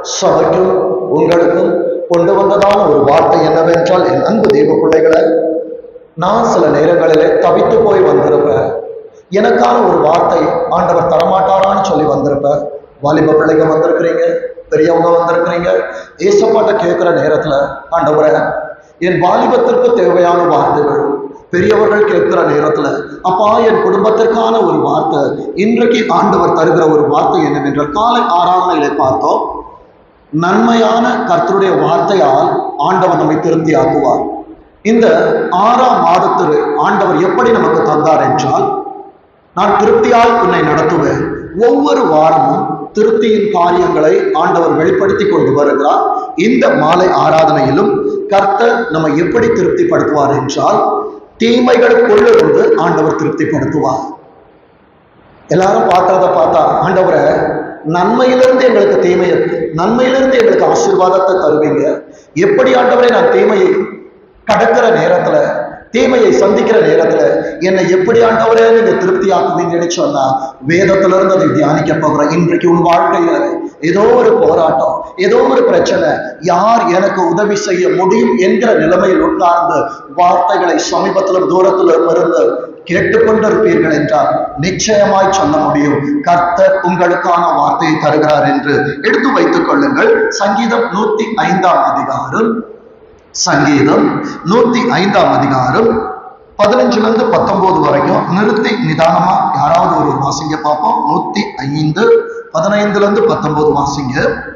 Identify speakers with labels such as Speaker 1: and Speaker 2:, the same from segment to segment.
Speaker 1: சபைக்கும் உங்களுக்கும் கொண்டு வந்ததான ஒரு வார்த்தை என்னவென்றால் என் அன்பு தெய்வ பிள்ளைகளை நான் சில நேரங்களிலே தவித்து போய் வந்திருப்பேன் எனக்கான ஒரு வார்த்தை ஆண்டவர் தரமாட்டாரான்னு சொல்லி வந்திருப்பேன் வாலிப பிள்ளைங்க வந்திருக்கிறீங்க பெரியவங்க வந்திருக்கிறீங்க ஏசப்பாட்ட கேட்குற நேரத்துல ஆண்டவரை என் வாலிபத்திற்கு தேவையான வார்த்தைகள் பெரியவர்கள் கேட்கிற நேரத்துல அப்பா என் குடும்பத்திற்கான ஒரு வார்த்தை இன்றைக்கு ஆண்டவர் தருகிற ஒரு வார்த்தை என்னவென்றால் காலை ஆராதனையிலே பார்த்தோம் நன்மையான கர்த்தருடைய வார்த்தையால் ஆண்டவர் நம்மை திருப்தி ஆக்குவார் இந்த ஆறாம் மாதத்திற்கு ஆண்டவர் எப்படி நமக்கு தந்தார் என்றால் நான் திருப்தியால் உன்னை நடத்துவேன் ஒவ்வொரு வாரமும் திருப்தியின் காரியங்களை ஆண்டவர் வெளிப்படுத்தி கொண்டு வருகிறார் இந்த மாலை ஆராதனையிலும் கர்த்தர் நம்ம எப்படி திருப்திப்படுத்துவார் என்றால் தீமைகளுக்குள்ளிருந்து ஆண்டவர் திருப்திப்படுத்துவார் எல்லாரும் பார்க்கறத பார்த்தா ஆண்டவரை நன்மையிலிருந்து எங்களுக்கு தீமையை நன்மையிலிருந்து எங்களுக்கு ஆசீர்வாதத்தை தருவீங்க எப்படி ஆண்டவரை நான் தீமையை கடக்கிற நேரத்துல தீமையை சந்திக்கிற நேரத்துல என்னை எப்படி ஆண்டவரே நீங்க திருப்தி ஆக்குவீங்கன்னு சொன்னா வேதத்துல இருந்து அதை தியானிக்க போகிறேன் இன்றைக்கு உன் வாழ்க்கையில ஏதோ ஒரு போராட்டம் ஏதோ ஒரு பிரச்சனை யார் எனக்கு உதவி செய்ய முடியும் என்கிற நிலைமையில் உட்கார்ந்து வார்த்தைகளை சமீபத்திலும் தூரத்திலும் இருந்து கேட்டுக்கொண்டிருப்பீர்கள் என்றால் நிச்சயமாய் சொல்ல முடியும் கர்த்தர் உங்களுக்கான வார்த்தையை தருகிறார் என்று எடுத்து வைத்துக் கொள்ளுங்கள் சங்கீதம் நூத்தி ஐந்தாம் அதிகாரம் சங்கீதம் நூத்தி ஐந்தாம் அதிகாரம் பதினஞ்சுல இருந்து பத்தொன்பது வரைக்கும் நிறுத்தி நிதானமா யாராவது ஒரு வாசிங்க பார்ப்போம் நூத்தி ஐந்து பதினைந்துல இருந்து பத்தொன்பது வாசிங்க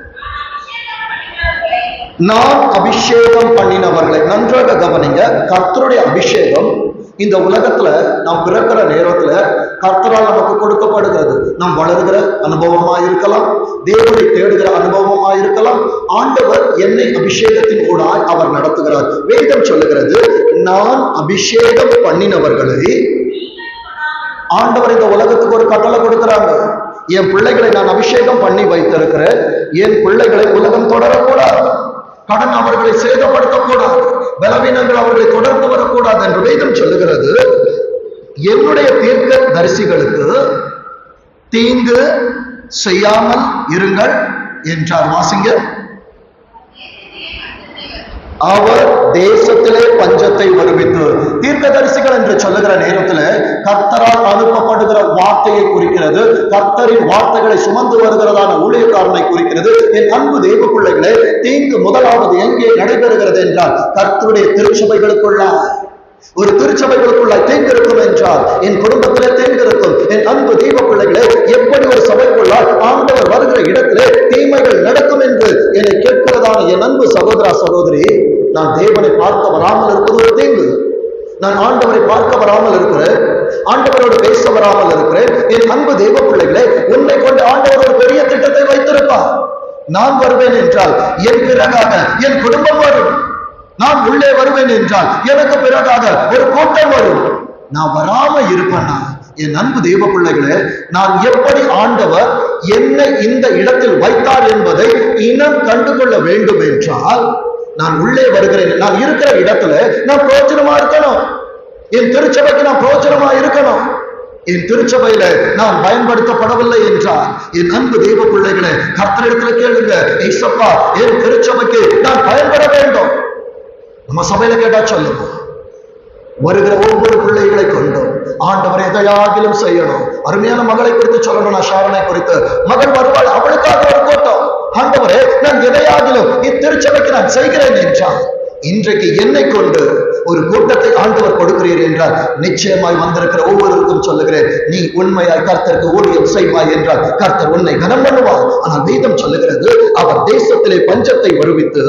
Speaker 1: நான் அபிஷேகம் பண்ணினவர்களை நன்றாக கவனிங்க கர்த்தருடைய அபிஷேகம் இந்த உலகத்துல நாம் பிறக்கிற நேரத்துல கர்த்தரால் நமக்கு கொடுக்கப்படுகிறது நாம் வளர்கிற அனுபவமா இருக்கலாம் தேவனை தேடுகிற அனுபவமா இருக்கலாம் ஆண்டவர் என்னை அபிஷேகத்தின் ஊடாய் அவர் நடத்துகிறார் வேதம் சொல்லுகிறது நான் அபிஷேகம் பண்ணினவர்களை ஆண்டவர் இந்த உலகத்துக்கு ஒரு கட்டளை கொடுக்கிறாங்க என் பிள்ளைகளை நான் அபிஷேகம் பண்ணி வைத்திருக்கிறேன் என் பிள்ளைகளை உலகம் தொடரக்கூடாது கடன் அவர்களை சேதப்படுத்தக்கூடாது பலவீனங்கள் அவர்களை தொடர்ந்து வரக்கூடாது என்று வேதம் சொல்லுகிறது என்னுடைய தீர்க்க தரிசிகளுக்கு தீங்கு செய்யாமல் இருங்கள் என்றார் வாசிங்க அவர் தேசத்திலே பஞ்சத்தை வருவித்து தீர்க்கதரிசிகள் என்று சொல்லுகிற நேரத்துல கர்த்தரால் அனுப்பப்படுகிற வார்த்தையை குறிக்கிறது கர்த்தரின் வார்த்தைகளை சுமந்து வருகிறதான ஊழியக்காரனை குறிக்கிறது என் அன்பு தெய்வ பிள்ளைகளே தீங்கு முதலாவது எங்கே நடைபெறுகிறது என்றால் கர்த்தருடைய திருச்சபைகளுக்குள்ள ஒரு திருச்சபைகளுக்குள்ள தேங்க இருக்கும் என்றால் என் குடும்பத்திலே தேங்க இருக்கும் என் அன்பு தெய்வ பிள்ளைகளே எப்படி ஒரு சபைக்குள்ளால் ஆண்டவர் வருகிற இடத்திலே தீமைகள் நடக்கும் என்று என்னை கேட்கிறதான என் அன்பு சகோதரா சகோதரி நான் தேவனை பார்க்க வராமல் இருப்பது ஒரு தீங்கு நான் ஆண்டவரை பார்க்க வராமல் இருக்கிறேன் ஆண்டவரோடு பேச வராமல் இருக்கிறேன் என் அன்பு தெய்வ பிள்ளைகளே உன்னை கொண்டு ஆண்டவர் ஒரு பெரிய திட்டத்தை வைத்திருப்பார் நான் வருவேன் என்றால் என் பிறகாக என் குடும்பம் வரும் நான் உள்ளே வருவேன் என்றால் எனக்கு பிறகாக ஒரு கூட்டம் வரும் நான் வராம இருப்பேனா என் அன்பு தெய்வ பிள்ளைகளே நான் எப்படி ஆண்டவர் என்னை இந்த இடத்தில் வைத்தார் என்பதை இனம் கண்டுகொள்ள வேண்டும் என்றால் நான் உள்ளே வருகிறேன் நான் இருக்கிற இடத்துல நான் பிரோஜனமா இருக்கணும் என் திருச்சபைக்கு நான் பிரோஜனமா இருக்கணும் என் திருச்சபையில நான் பயன்படுத்தப்படவில்லை என்றால் என் அன்பு தெய்வ பிள்ளைகளே கர்த்தரிடத்துல கேளுங்க ஏசப்பா என் திருச்சபைக்கு நான் பயன்பட வேண்டும் நம்ம சபையில கேட்டா சொல்லுவோம் வருகிற ஒவ்வொரு பிள்ளைகளை கொண்டும் ஆண்டவர் எதையாகிலும் செய்யணும் அருமையான மகளை குறித்து சொல்லணும் நான் ஷாரனை குறித்து மகள் வருவாள் அவளுக்காக ஒரு கூட்டம் ஆண்டவரே நான் எதையாகிலும் இத்திருச்சபைக்கு நான் செய்கிறேன் என்றால் இன்றைக்கு என்னை கொண்டு ஒரு கூட்டத்தை ஆண்டவர் கொடுக்கிறீர் என்றால் நிச்சயமாய் வந்திருக்கிற ஒவ்வொருவருக்கும் சொல்லுகிறேன் நீ உண்மையாய் கர்த்தருக்கு ஊழியம் செய்வாய் என்றால் கர்த்தர் உன்னை கனம் பண்ணுவார் ஆனால் வேதம் சொல்லுகிறது அவர் தேசத்திலே பஞ்சத்தை வருவித்து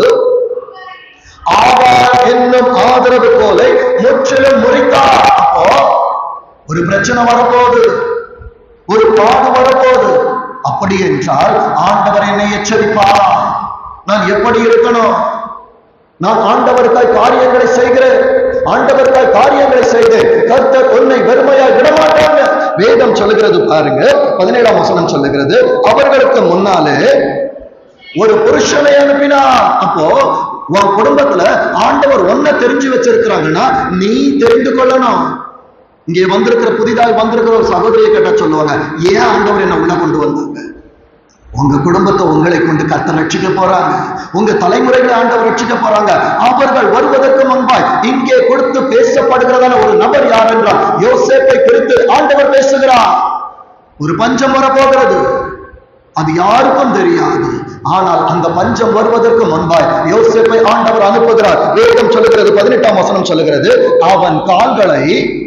Speaker 1: ஆவார் என்னும் ஆதரவு கோலை முற்றிலும் முறித்தார் அப்போ ஒரு பிரச்சனை வரப்போகுது ஒரு பாடு வரப்போகுது அப்படி என்றால் ஆண்டவர் என்னை எச்சரிப்பார் நான் எப்படி இருக்கணும் நான் ஆண்டவருக்காய் காரியங்களை செய்கிறேன் ஆண்டவருக்காய் காரியங்களை செய்து கர்த்தர் உன்னை வெறுமையாய் விடமாட்டாங்க வேதம் சொல்லுகிறது பாருங்க பதினேழாம் வசனம் சொல்லுகிறது அவர்களுக்கு முன்னாலே ஒரு புருஷனை அனுப்பினா அப்போ உன் குடும்பத்துல ஆண்டவர் ஒன்ன தெரிஞ்சு வச்சிருக்கிறாங்கன்னா நீ தெரிந்து கொள்ளணும் இங்கே வந்திருக்கிற புதிதாக வந்திருக்கிற ஒரு சகோதரியை கேட்டா சொல்லுவாங்க ஏன் ஆண்டவர் என்ன உள்ள கொண்டு வந்தாங்க உங்க குடும்பத்தை உங்களை கொண்டு கர்த்தர் ரட்சிக்க போறாங்க உங்க தலைமுறைகளை ஆண்டவர் ரட்சிக்க போறாங்க அவர்கள் வருவதற்கு முன்பாய் இங்கே கொடுத்து பேசப்படுகிறதான ஒரு நபர் யார் என்றால் யோசேப்பை குறித்து ஆண்டவர் பேசுகிறார் ஒரு பஞ்சம் வரப்போகிறது அது யாருக்கும் தெரியாது ஆனால் அந்த பஞ்சம் வருவதற்கு முன்பாய் யோசேப்பை ஆண்டவர் அனுப்புகிறார் வேதம் சொல்லுகிறது பதினெட்டாம் வசனம் சொல்லுகிறது அவன் கால்களை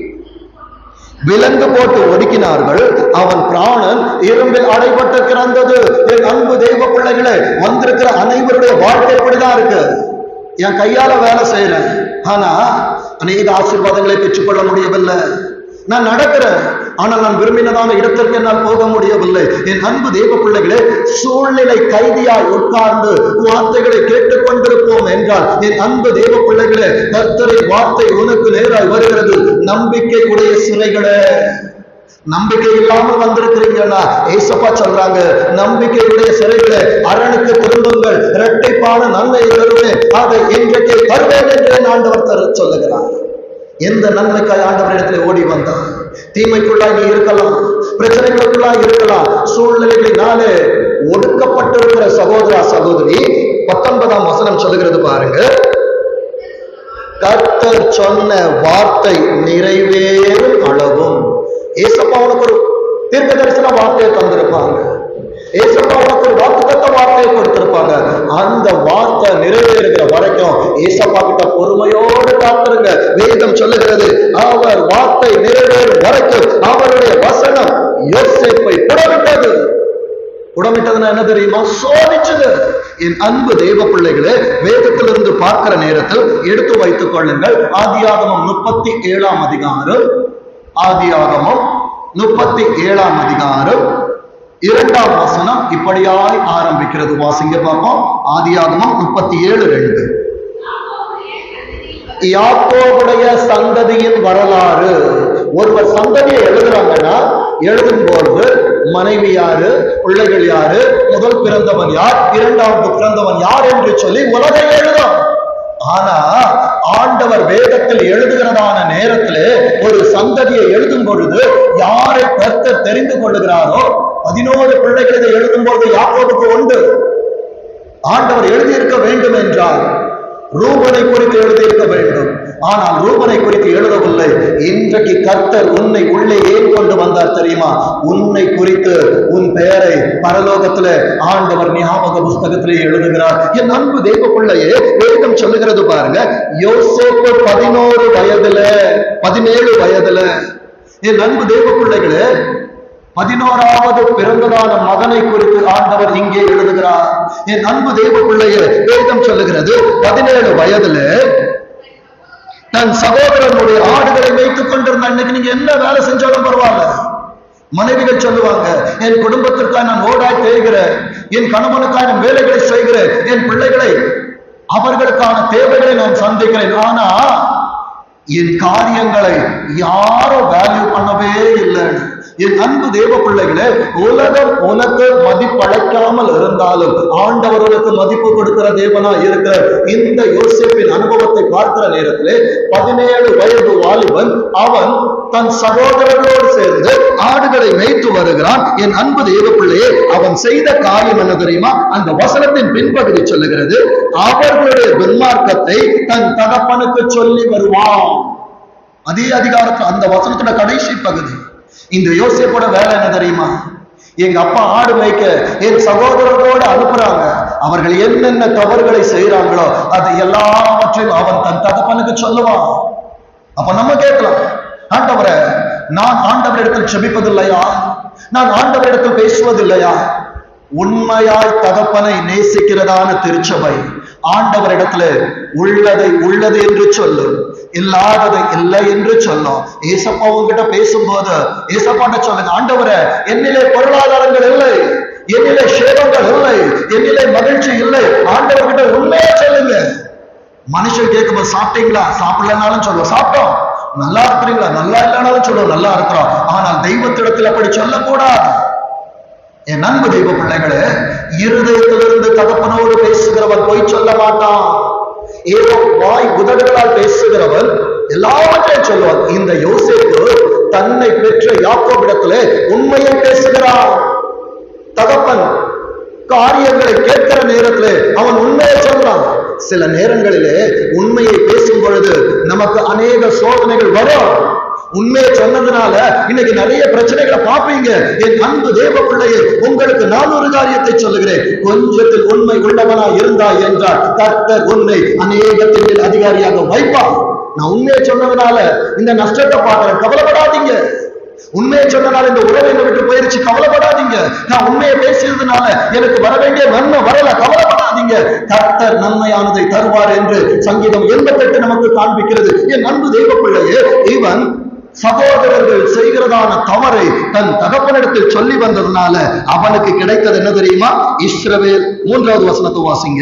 Speaker 1: விலங்கு போட்டு ஒடுக்கினார்கள் அவன் பிராணன் இரும்பில் அடைபட்டு கிடந்தது என் அன்பு தெய்வ பிள்ளைகளே வந்திருக்கிற அனைவருடைய வாழ்க்கை இப்படிதான் இருக்கு என் கையால வேலை செய்யறேன் ஆனா அநேக ஆசீர்வாதங்களை பெற்றுக்கொள்ள முடியவில்லை நான் நடக்கிறேன் ஆனால் நான் விரும்பினதான இடத்திற்கு என்னால் போக முடியவில்லை என் அன்பு தெய்வ பிள்ளைகளே சூழ்நிலை கைதியாய் உட்கார்ந்து வார்த்தைகளை கேட்டுக்கொண்டிருப்போம் என்றால் என் அன்பு தெய்வ பிள்ளைகளே கர்த்தரை வார்த்தை உனக்கு நேராய் வருகிறது நம்பிக்கை உடைய சிறைகளே நம்பிக்கை இல்லாமல் வந்திருக்கிறீங்கன்னா ஏசப்பா சொல்றாங்க நம்பிக்கையுடைய சிறைகளே அரணுக்கு திரும்புங்கள் இரட்டைப்பான நன்மை தருவேன் அதை இன்றைக்கு தருவேன் என்று என் ஆண்டவர் தர சொல்லுகிறார் எந்த நன்மைக்காய் ஆண்டவர் இடத்துல ஓடி வந்தார் தீமைக்குள்ளாய் நீ இருக்கலாம் பிரச்சனைகளுக்குள்ளாய் இருக்கலாம் சூழ்நிலைகளினாலே ஒடுக்கப்பட்டிருக்கிற சகோதரா சகோதரி பத்தொன்பதாம் வசனம் சொல்லுகிறது பாருங்க கர்த்தர் சொன்ன வார்த்தை நிறைவேறும் அளவும் ஏசப்பா உனக்கு ஒரு தீர்க்க தரிசன வார்த்தையை தந்திருப்பாங்க ஏசப்பா உனக்கு ஒரு வாக்குத்தத்த வார்த்தையை கொடுத்திருப்பாங்க அந்த வார்த்தை நிறைவேறுகிற வரைக்கும் ஏசப்பா கிட்ட பொறுமையோடு காத்திருங்க வேதம் சொல்லுகிறது அவர் வார்த்தை நிறைவேறும் வரைக்கும் அவருடைய வசனம் யோசேப்பை புடவிட்டது புடமிட்டதுன்னா என்ன தெரியுமா சோதிச்சது என் அன்பு தெய்வ பிள்ளைகளே வேதத்திலிருந்து பார்க்கிற நேரத்தில் எடுத்து வைத்துக் கொள்ளுங்கள் ஆதியாகமம் முப்பத்தி ஏழாம் அதிகாரம் ஆதியாகமம் முப்பத்தி ஏழாம் அதிகாரம் இரண்டாம் வசனம் இப்படியாய் ஆரம்பிக்கிறது வாசிங்க பார்ப்போம் ஆதியாகமம் முப்பத்தி ஏழு ரெண்டு யாக்கோவுடைய சந்ததியின் வரலாறு ஒருவர் சந்ததியை எழுதுறாங்கன்னா எழுதும்போது மனைவி யாரு பிள்ளைகள் யாரு முதல் பிறந்தவன் யார் இரண்டாவது பிறந்தவன் யார் என்று சொல்லி உலகை எழுதும் ஆனா ஆண்டவர் வேதத்தில் எழுதுகிறதான நேரத்திலே ஒரு சந்ததியை எழுதும் பொழுது யாரை கர்த்தர் தெரிந்து கொள்ளுகிறாரோ பதினோரு பிள்ளைகள் இதை எழுதும் பொழுது யாக்கோபுக்கு உண்டு ஆண்டவர் எழுதியிருக்க வேண்டும் என்றால் ரூபனை குறித்து எழுதியிருக்க வேண்டும் ஆனால் ரூபனை குறித்து எழுதவில்லை இன்றைக்கு கர்த்தர் உன்னை உள்ளே ஏன் கொண்டு வந்தார் தெரியுமா உன்னை குறித்து உன் பெயரை பரலோகத்திலே ஆண்டவர் ஞாபக புஸ்தகத்திலே எழுதுகிறார் என் அன்பு தெய்வ பிள்ளையே வேதம் சொல்லுகிறது பாருங்க யோசேப்பு பதினோரு வயதுல பதினேழு வயதுல என் அன்பு தெய்வ பிள்ளைகளே பதினோராவது பிறந்ததான மகனை குறித்து ஆண்டவர் இங்கே எழுதுகிறார் என் அன்பு தெய்வ பிள்ளையே வேதம் சொல்லுகிறது பதினேழு வயதுல தன் சகோதரனுடைய ஆடுகளை வைத்துக் கொண்டிருந்த அன்னைக்கு நீங்க என்ன வேலை செஞ்சாலும் பரவாயில்ல மனைவிகள் சொல்லுவாங்க என் குடும்பத்திற்காக நான் ஓடாய் தேய்கிறேன் என் கணவனுக்காக நான் வேலைகளை செய்கிறேன் என் பிள்ளைகளை அவர்களுக்கான தேவைகளை நான் சந்திக்கிறேன் ஆனா என் காரியங்களை யாரும் வேல்யூ பண்ணவே இல்லை என் அன்பு தேவ பிள்ளைகளே உலகம் உனக்கு மதிப்படைக்காமல் இருந்தாலும் ஆண்டவர் உனக்கு மதிப்பு கொடுக்கிற தேவனா இருக்கிற இந்த யோசேப்பின் அனுபவத்தை பார்க்கிற நேரத்திலே பதினேழு வயது வாலிபன் அவன் தன் சகோதரர்களோடு சேர்ந்து ஆடுகளை மேய்த்து வருகிறான் என் அன்பு தேவ பிள்ளையே அவன் செய்த காரியம் என்ன தெரியுமா அந்த வசனத்தின் பின்பகுதி சொல்லுகிறது அவர்களுடைய துன்மார்க்கத்தை தன் தகப்பனுக்கு சொல்லி வருவான் அதே அதிகாரத்துல அந்த வசனத்தோட கடைசி பகுதி இந்த யோசிப்போட வேலை என்ன தெரியுமா எங்க அப்பா ஆடு மேய்க்க என் சகோதரர்களோடு அனுப்புறாங்க அவர்கள் என்னென்ன தவறுகளை செய்யறாங்களோ அது எல்லாவற்றையும் அவன் தன் தகப்பனுக்கு சொல்லுவான் அப்ப நம்ம கேட்கலாம் ஆண்டவரை நான் ஆண்டவரிடத்தில் செபிப்பதில்லையா நான் ஆண்டவரிடத்தில் பேசுவதில்லையா உண்மையாய் தகப்பனை நேசிக்கிறதான திருச்சபை ஆண்டவரிடத்துல உள்ளதை உள்ளது என்று சொல்லும் இல்லாததை இல்லை என்று சொல்லும் ஏசப்பா உங்ககிட்ட பேசும்போது ஏசப்பாட்ட சொல்லுங்க ஆண்டவரே என்னிலே பொருளாதாரங்கள் இல்லை என்னிலே சேவங்கள் இல்லை என்னிலே மகிழ்ச்சி இல்லை ஆண்டவர்கிட்ட உண்மையா சொல்லுங்க மனுஷன் கேட்கும்போது சாப்பிட்டீங்களா சாப்பிடலனாலும் சொல்லுவோம் சாப்பிட்டோம் நல்லா இருக்கிறீங்களா நல்லா இல்லைனாலும் சொல்லுவோம் நல்லா இருக்கிறோம் ஆனால் தெய்வத்திடத்தில் அப்படி சொல்லக்கூடாது என் அன்பு தெய்வ பிள்ளைகளே இருதயத்திலிருந்து தகப்பனோடு பேசுகிறவன் பொய் சொல்ல மாட்டான் ஏதோ வாய் உதடுகளால் பேசுகிறவன் எல்லாவற்றையும் சொல்லுவான் இந்த யோசேப்பு தன்னை பெற்ற யாக்கோபிடத்திலே உண்மையை பேசுகிறான் தகப்பன் காரியங்களை கேட்கிற நேரத்திலே அவன் உண்மையை சொல்றான் சில நேரங்களிலே உண்மையை பேசும் பொழுது நமக்கு அநேக சோதனைகள் வரும் உண்மையை சொன்னதுனால இன்னைக்கு நிறைய பிரச்சனைகளை பார்ப்பீங்க என் அன்பு தேவ பிள்ளையே உங்களுக்கு நான் ஒரு காரியத்தை சொல்லுகிறேன் கொஞ்சத்தில் உண்மை உள்ளவனா இருந்தாய் என்றால் கர்த்தர் உன்னை அநேகத்தின் மேல் அதிகாரியாக வைப்பார் நான் உண்மையை சொன்னதுனால இந்த நஷ்டத்தை பார்க்கிறேன் கவலைப்படாதீங்க உண்மையை சொன்னனால இந்த உறவை என்னை விட்டு போயிருச்சு கவலைப்படாதீங்க நான் உண்மையை பேசியதுனால எனக்கு வர வேண்டிய நன்மை வரல கவலைப்படாதீங்க கர்த்தர் நன்மையானதை தருவார் என்று சங்கீதம் எண்பத்தெட்டு நமக்கு காண்பிக்கிறது என் அன்பு தெய்வ பிள்ளையே இவன் சகோதரர்கள் செய்கிறதான தவறை தன் தகப்பனிடத்தில் சொல்லி வந்ததுனால அவனுக்கு கிடைத்தது என்ன தெரியுமா இஸ்ரவேல் மூன்றாவது வசனத்தை வாசிங்க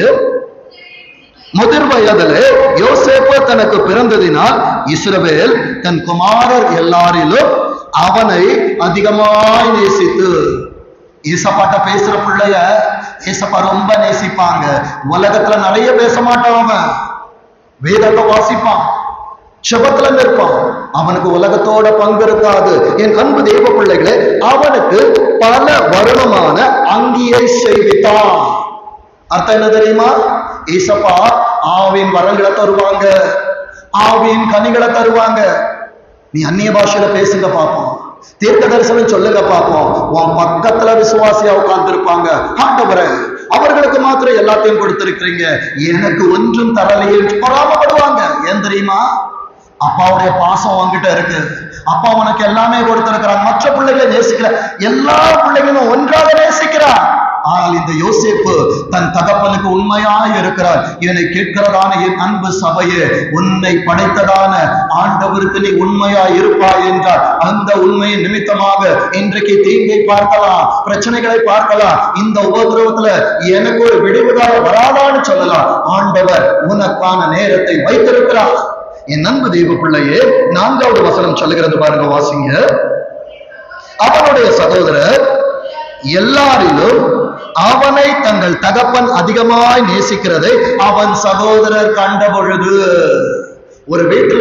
Speaker 1: முதிர் வயதிலே யோசேப்பு தனக்கு பிறந்ததினால் இஸ்ரவேல் தன் குமாரர் எல்லாரிலும் அவனை அதிகமாய் நேசித்து ஈசப்பாட்ட பேசுற பிள்ளைய ஈசப்பா ரொம்ப நேசிப்பாங்க உலகத்துல நிறைய பேச மாட்டான் அவன் வேதத்தை வாசிப்பான் செபத்துல நிற்பான் அவனுக்கு உலகத்தோட பங்கு இருக்காது என் அன்பு தெய்வ பிள்ளைகளே அவனுக்கு பல வருணமான அங்கியை செய்வித்தான் அர்த்தம் என்ன தெரியுமா ஈசப்பா ஆவின் வரங்களை தருவாங்க ஆவின் கனிகளை தருவாங்க நீ அந்நிய பாஷையில பேசுங்க பார்ப்போம் தீர்க்க தரிசனம் சொல்லுங்க பார்ப்போம் உன் பக்கத்துல விசுவாசியா உட்கார்ந்து இருப்பாங்க ஆண்டவரே அவர்களுக்கு மாத்திரம் எல்லாத்தையும் கொடுத்திருக்கிறீங்க எனக்கு ஒன்றும் தரலையே பொறாமப்படுவாங்க ஏன் தெரியுமா அப்பாவுடைய பாசம் உன்கிட்ட இருக்கு அப்பா உனக்கு எல்லாமே கொடுத்திருக்கிறான் மற்ற பிள்ளைகளை நேசிக்கல எல்லா பிள்ளைகளும் ஒன்றாக நேசிக்கிறான் ஆனால் இந்த யோசேப்பு தன் தகப்பனுக்கு உண்மையாய் இருக்கிறார் என்னை கேட்கிறதான என் அன்பு சபையே உன்னை படைத்ததான ஆண்டவருக்கு நீ உண்மையாய் இருப்பாய் என்றார் அந்த உண்மையின் நிமித்தமாக இன்றைக்கு தீங்கை பார்க்கலாம் பிரச்சனைகளை பார்க்கலாம் இந்த உபதிரவத்துல எனக்கு ஒரு விடிவுகால வராதான்னு சொல்லலாம் ஆண்டவர் உனக்கான நேரத்தை வைத்திருக்கிறார் என் அன்பு தெய்வ பிள்ளையே நான்காவது வசனம் சொல்லுகிறது பாருங்க வாசிங்க அவனுடைய சகோதரர் எல்லாரிலும் அவனை தங்கள் தகப்பன் அதிகமாய் நேசிக்கிறதை அவன் சகோதரர் கண்ட பொழுது ஒரு வீட்டுல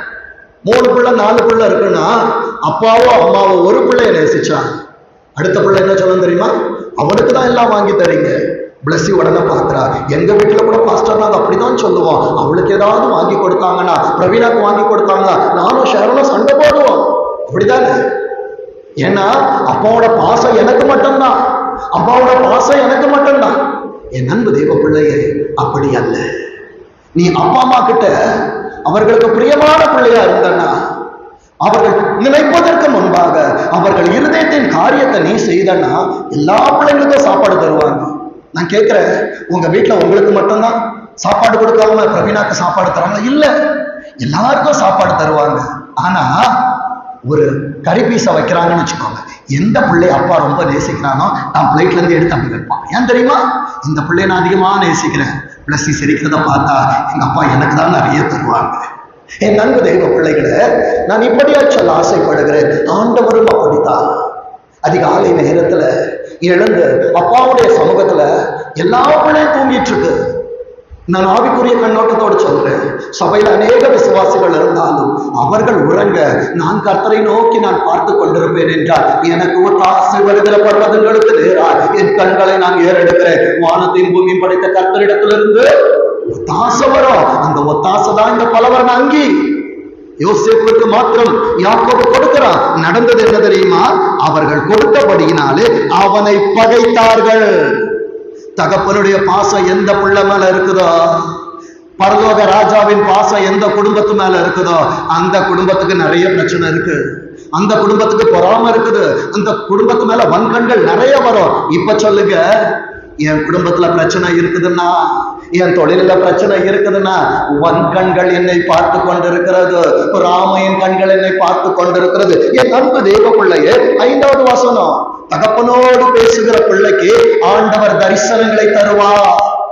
Speaker 1: மூணு பிள்ளை நாலு பிள்ளை இருக்குன்னா அப்பாவோ அம்மாவோ ஒரு பிள்ளைய நேசிச்சான் அடுத்த பிள்ளை என்ன சொல்ல தெரியுமா அவனுக்கு தான் எல்லாம் வாங்கி தரீங்க பிளஸ்ஸி உடனே பார்க்கிறா எங்க வீட்டுல கூட பாஸ்டர் நாங்க அப்படிதான் சொல்லுவோம் அவளுக்கு ஏதாவது வாங்கி கொடுத்தாங்கன்னா பிரவீனாக்கு வாங்கி கொடுத்தாங்கன்னா நானும் ஷரணும் சண்டை போடுவோம் அப்படிதானே ஏன்னா அப்பாவோட பாசம் எனக்கு மட்டும்தான் அப்பாவோட பாசம் எனக்கு மட்டும்தான் என் அன்பு தெய்வ பிள்ளையே அப்படி அல்ல நீ அப்பா அம்மா கிட்ட அவர்களுக்கு பிரியமான பிள்ளையா இருந்தன்னா அவர்கள் நினைப்பதற்கு முன்பாக அவர்கள் இருதயத்தின் காரியத்தை நீ செய்தன்னா எல்லா பிள்ளைங்களுக்கும் சாப்பாடு தருவாங்க நான் கேட்கிறேன் உங்க வீட்டுல உங்களுக்கு மட்டும்தான் சாப்பாடு கொடுக்காம பிரவீனாக்கு சாப்பாடு தராங்க இல்ல எல்லாருக்கும் சாப்பாடு தருவாங்க ஆனா ஒரு கறி பீஸை வைக்கிறாங்கன்னு வச்சுக்கோங்க எந்த பிள்ளை அப்பா ரொம்ப நேசிக்கிறானோ தான் பிளேட்ல இருந்து எடுத்து அப்படி வைப்பான் ஏன் தெரியுமா இந்த பிள்ளைய நான் அதிகமா நேசிக்கிறேன் பிளஸ் சிரிக்கிறத பார்த்தா எங்க அப்பா எனக்கு தான் நிறைய தருவாங்க என் நன்கு தெய்வ பிள்ளைகளை நான் இப்படியா சொல்ல ஆசைப்படுகிறேன் ஆண்டவரும் அப்படித்தான் அதிகாலை நேரத்துல எழுந்து அப்பாவுடைய சமூகத்துல எல்லா பிள்ளையும் தூங்கிட்டு இருக்கு நான் ஆவிக்குரிய கண்ணோட்டத்தோடு சொல்றேன் சபையில் அநேக விசுவாசிகள் இருந்தாலும் அவர்கள் உறங்க நான் கர்த்தரை நோக்கி நான் பார்த்து கொண்டிருப்பேன் என்றால் எனக்கு ஒரு ஆசை வருகிற பர்வதங்களுக்கு நேரா என் கண்களை நான் ஏறெடுக்கிறேன் வானத்தையும் பூமியும் படைத்த கர்த்தரிடத்திலிருந்து ஒத்தாசை வரும் அந்த ஒத்தாசை தான் இந்த பலவரன் அங்கி யோசேப்புக்கு மாத்திரம் யாக்கோபு கொடுக்கிறான் நடந்தது என்ன தெரியுமா அவர்கள் கொடுத்தபடியினாலே அவனை பகைத்தார்கள் தகப்பனுடைய பாசம் எந்த பிள்ளை மேல இருக்குதோ பரலோக ராஜாவின் பாசம் எந்த குடும்பத்து மேல இருக்குதோ அந்த குடும்பத்துக்கு நிறைய பிரச்சனை இருக்கு அந்த குடும்பத்துக்கு பொறாம இருக்குது அந்த குடும்பத்து மேல வன்கண்கள் நிறைய வரும் இப்ப சொல்லுங்க என் குடும்பத்துல பிரச்சனை இருக்குதுன்னா என் தொழில பிரச்சனை இருக்குதுன்னா வன் கண்கள் என்னை பார்த்து கொண்டிருக்கிறது ராமையின் கண்கள் என்னை பார்த்து கொண்டிருக்கிறது என் அன்பு தெய்வ பிள்ளையே ஐந்தாவது வசனம் தகப்பனோடு பேசுகிற பிள்ளைக்கு ஆண்டவர் தரிசனங்களை தருவார்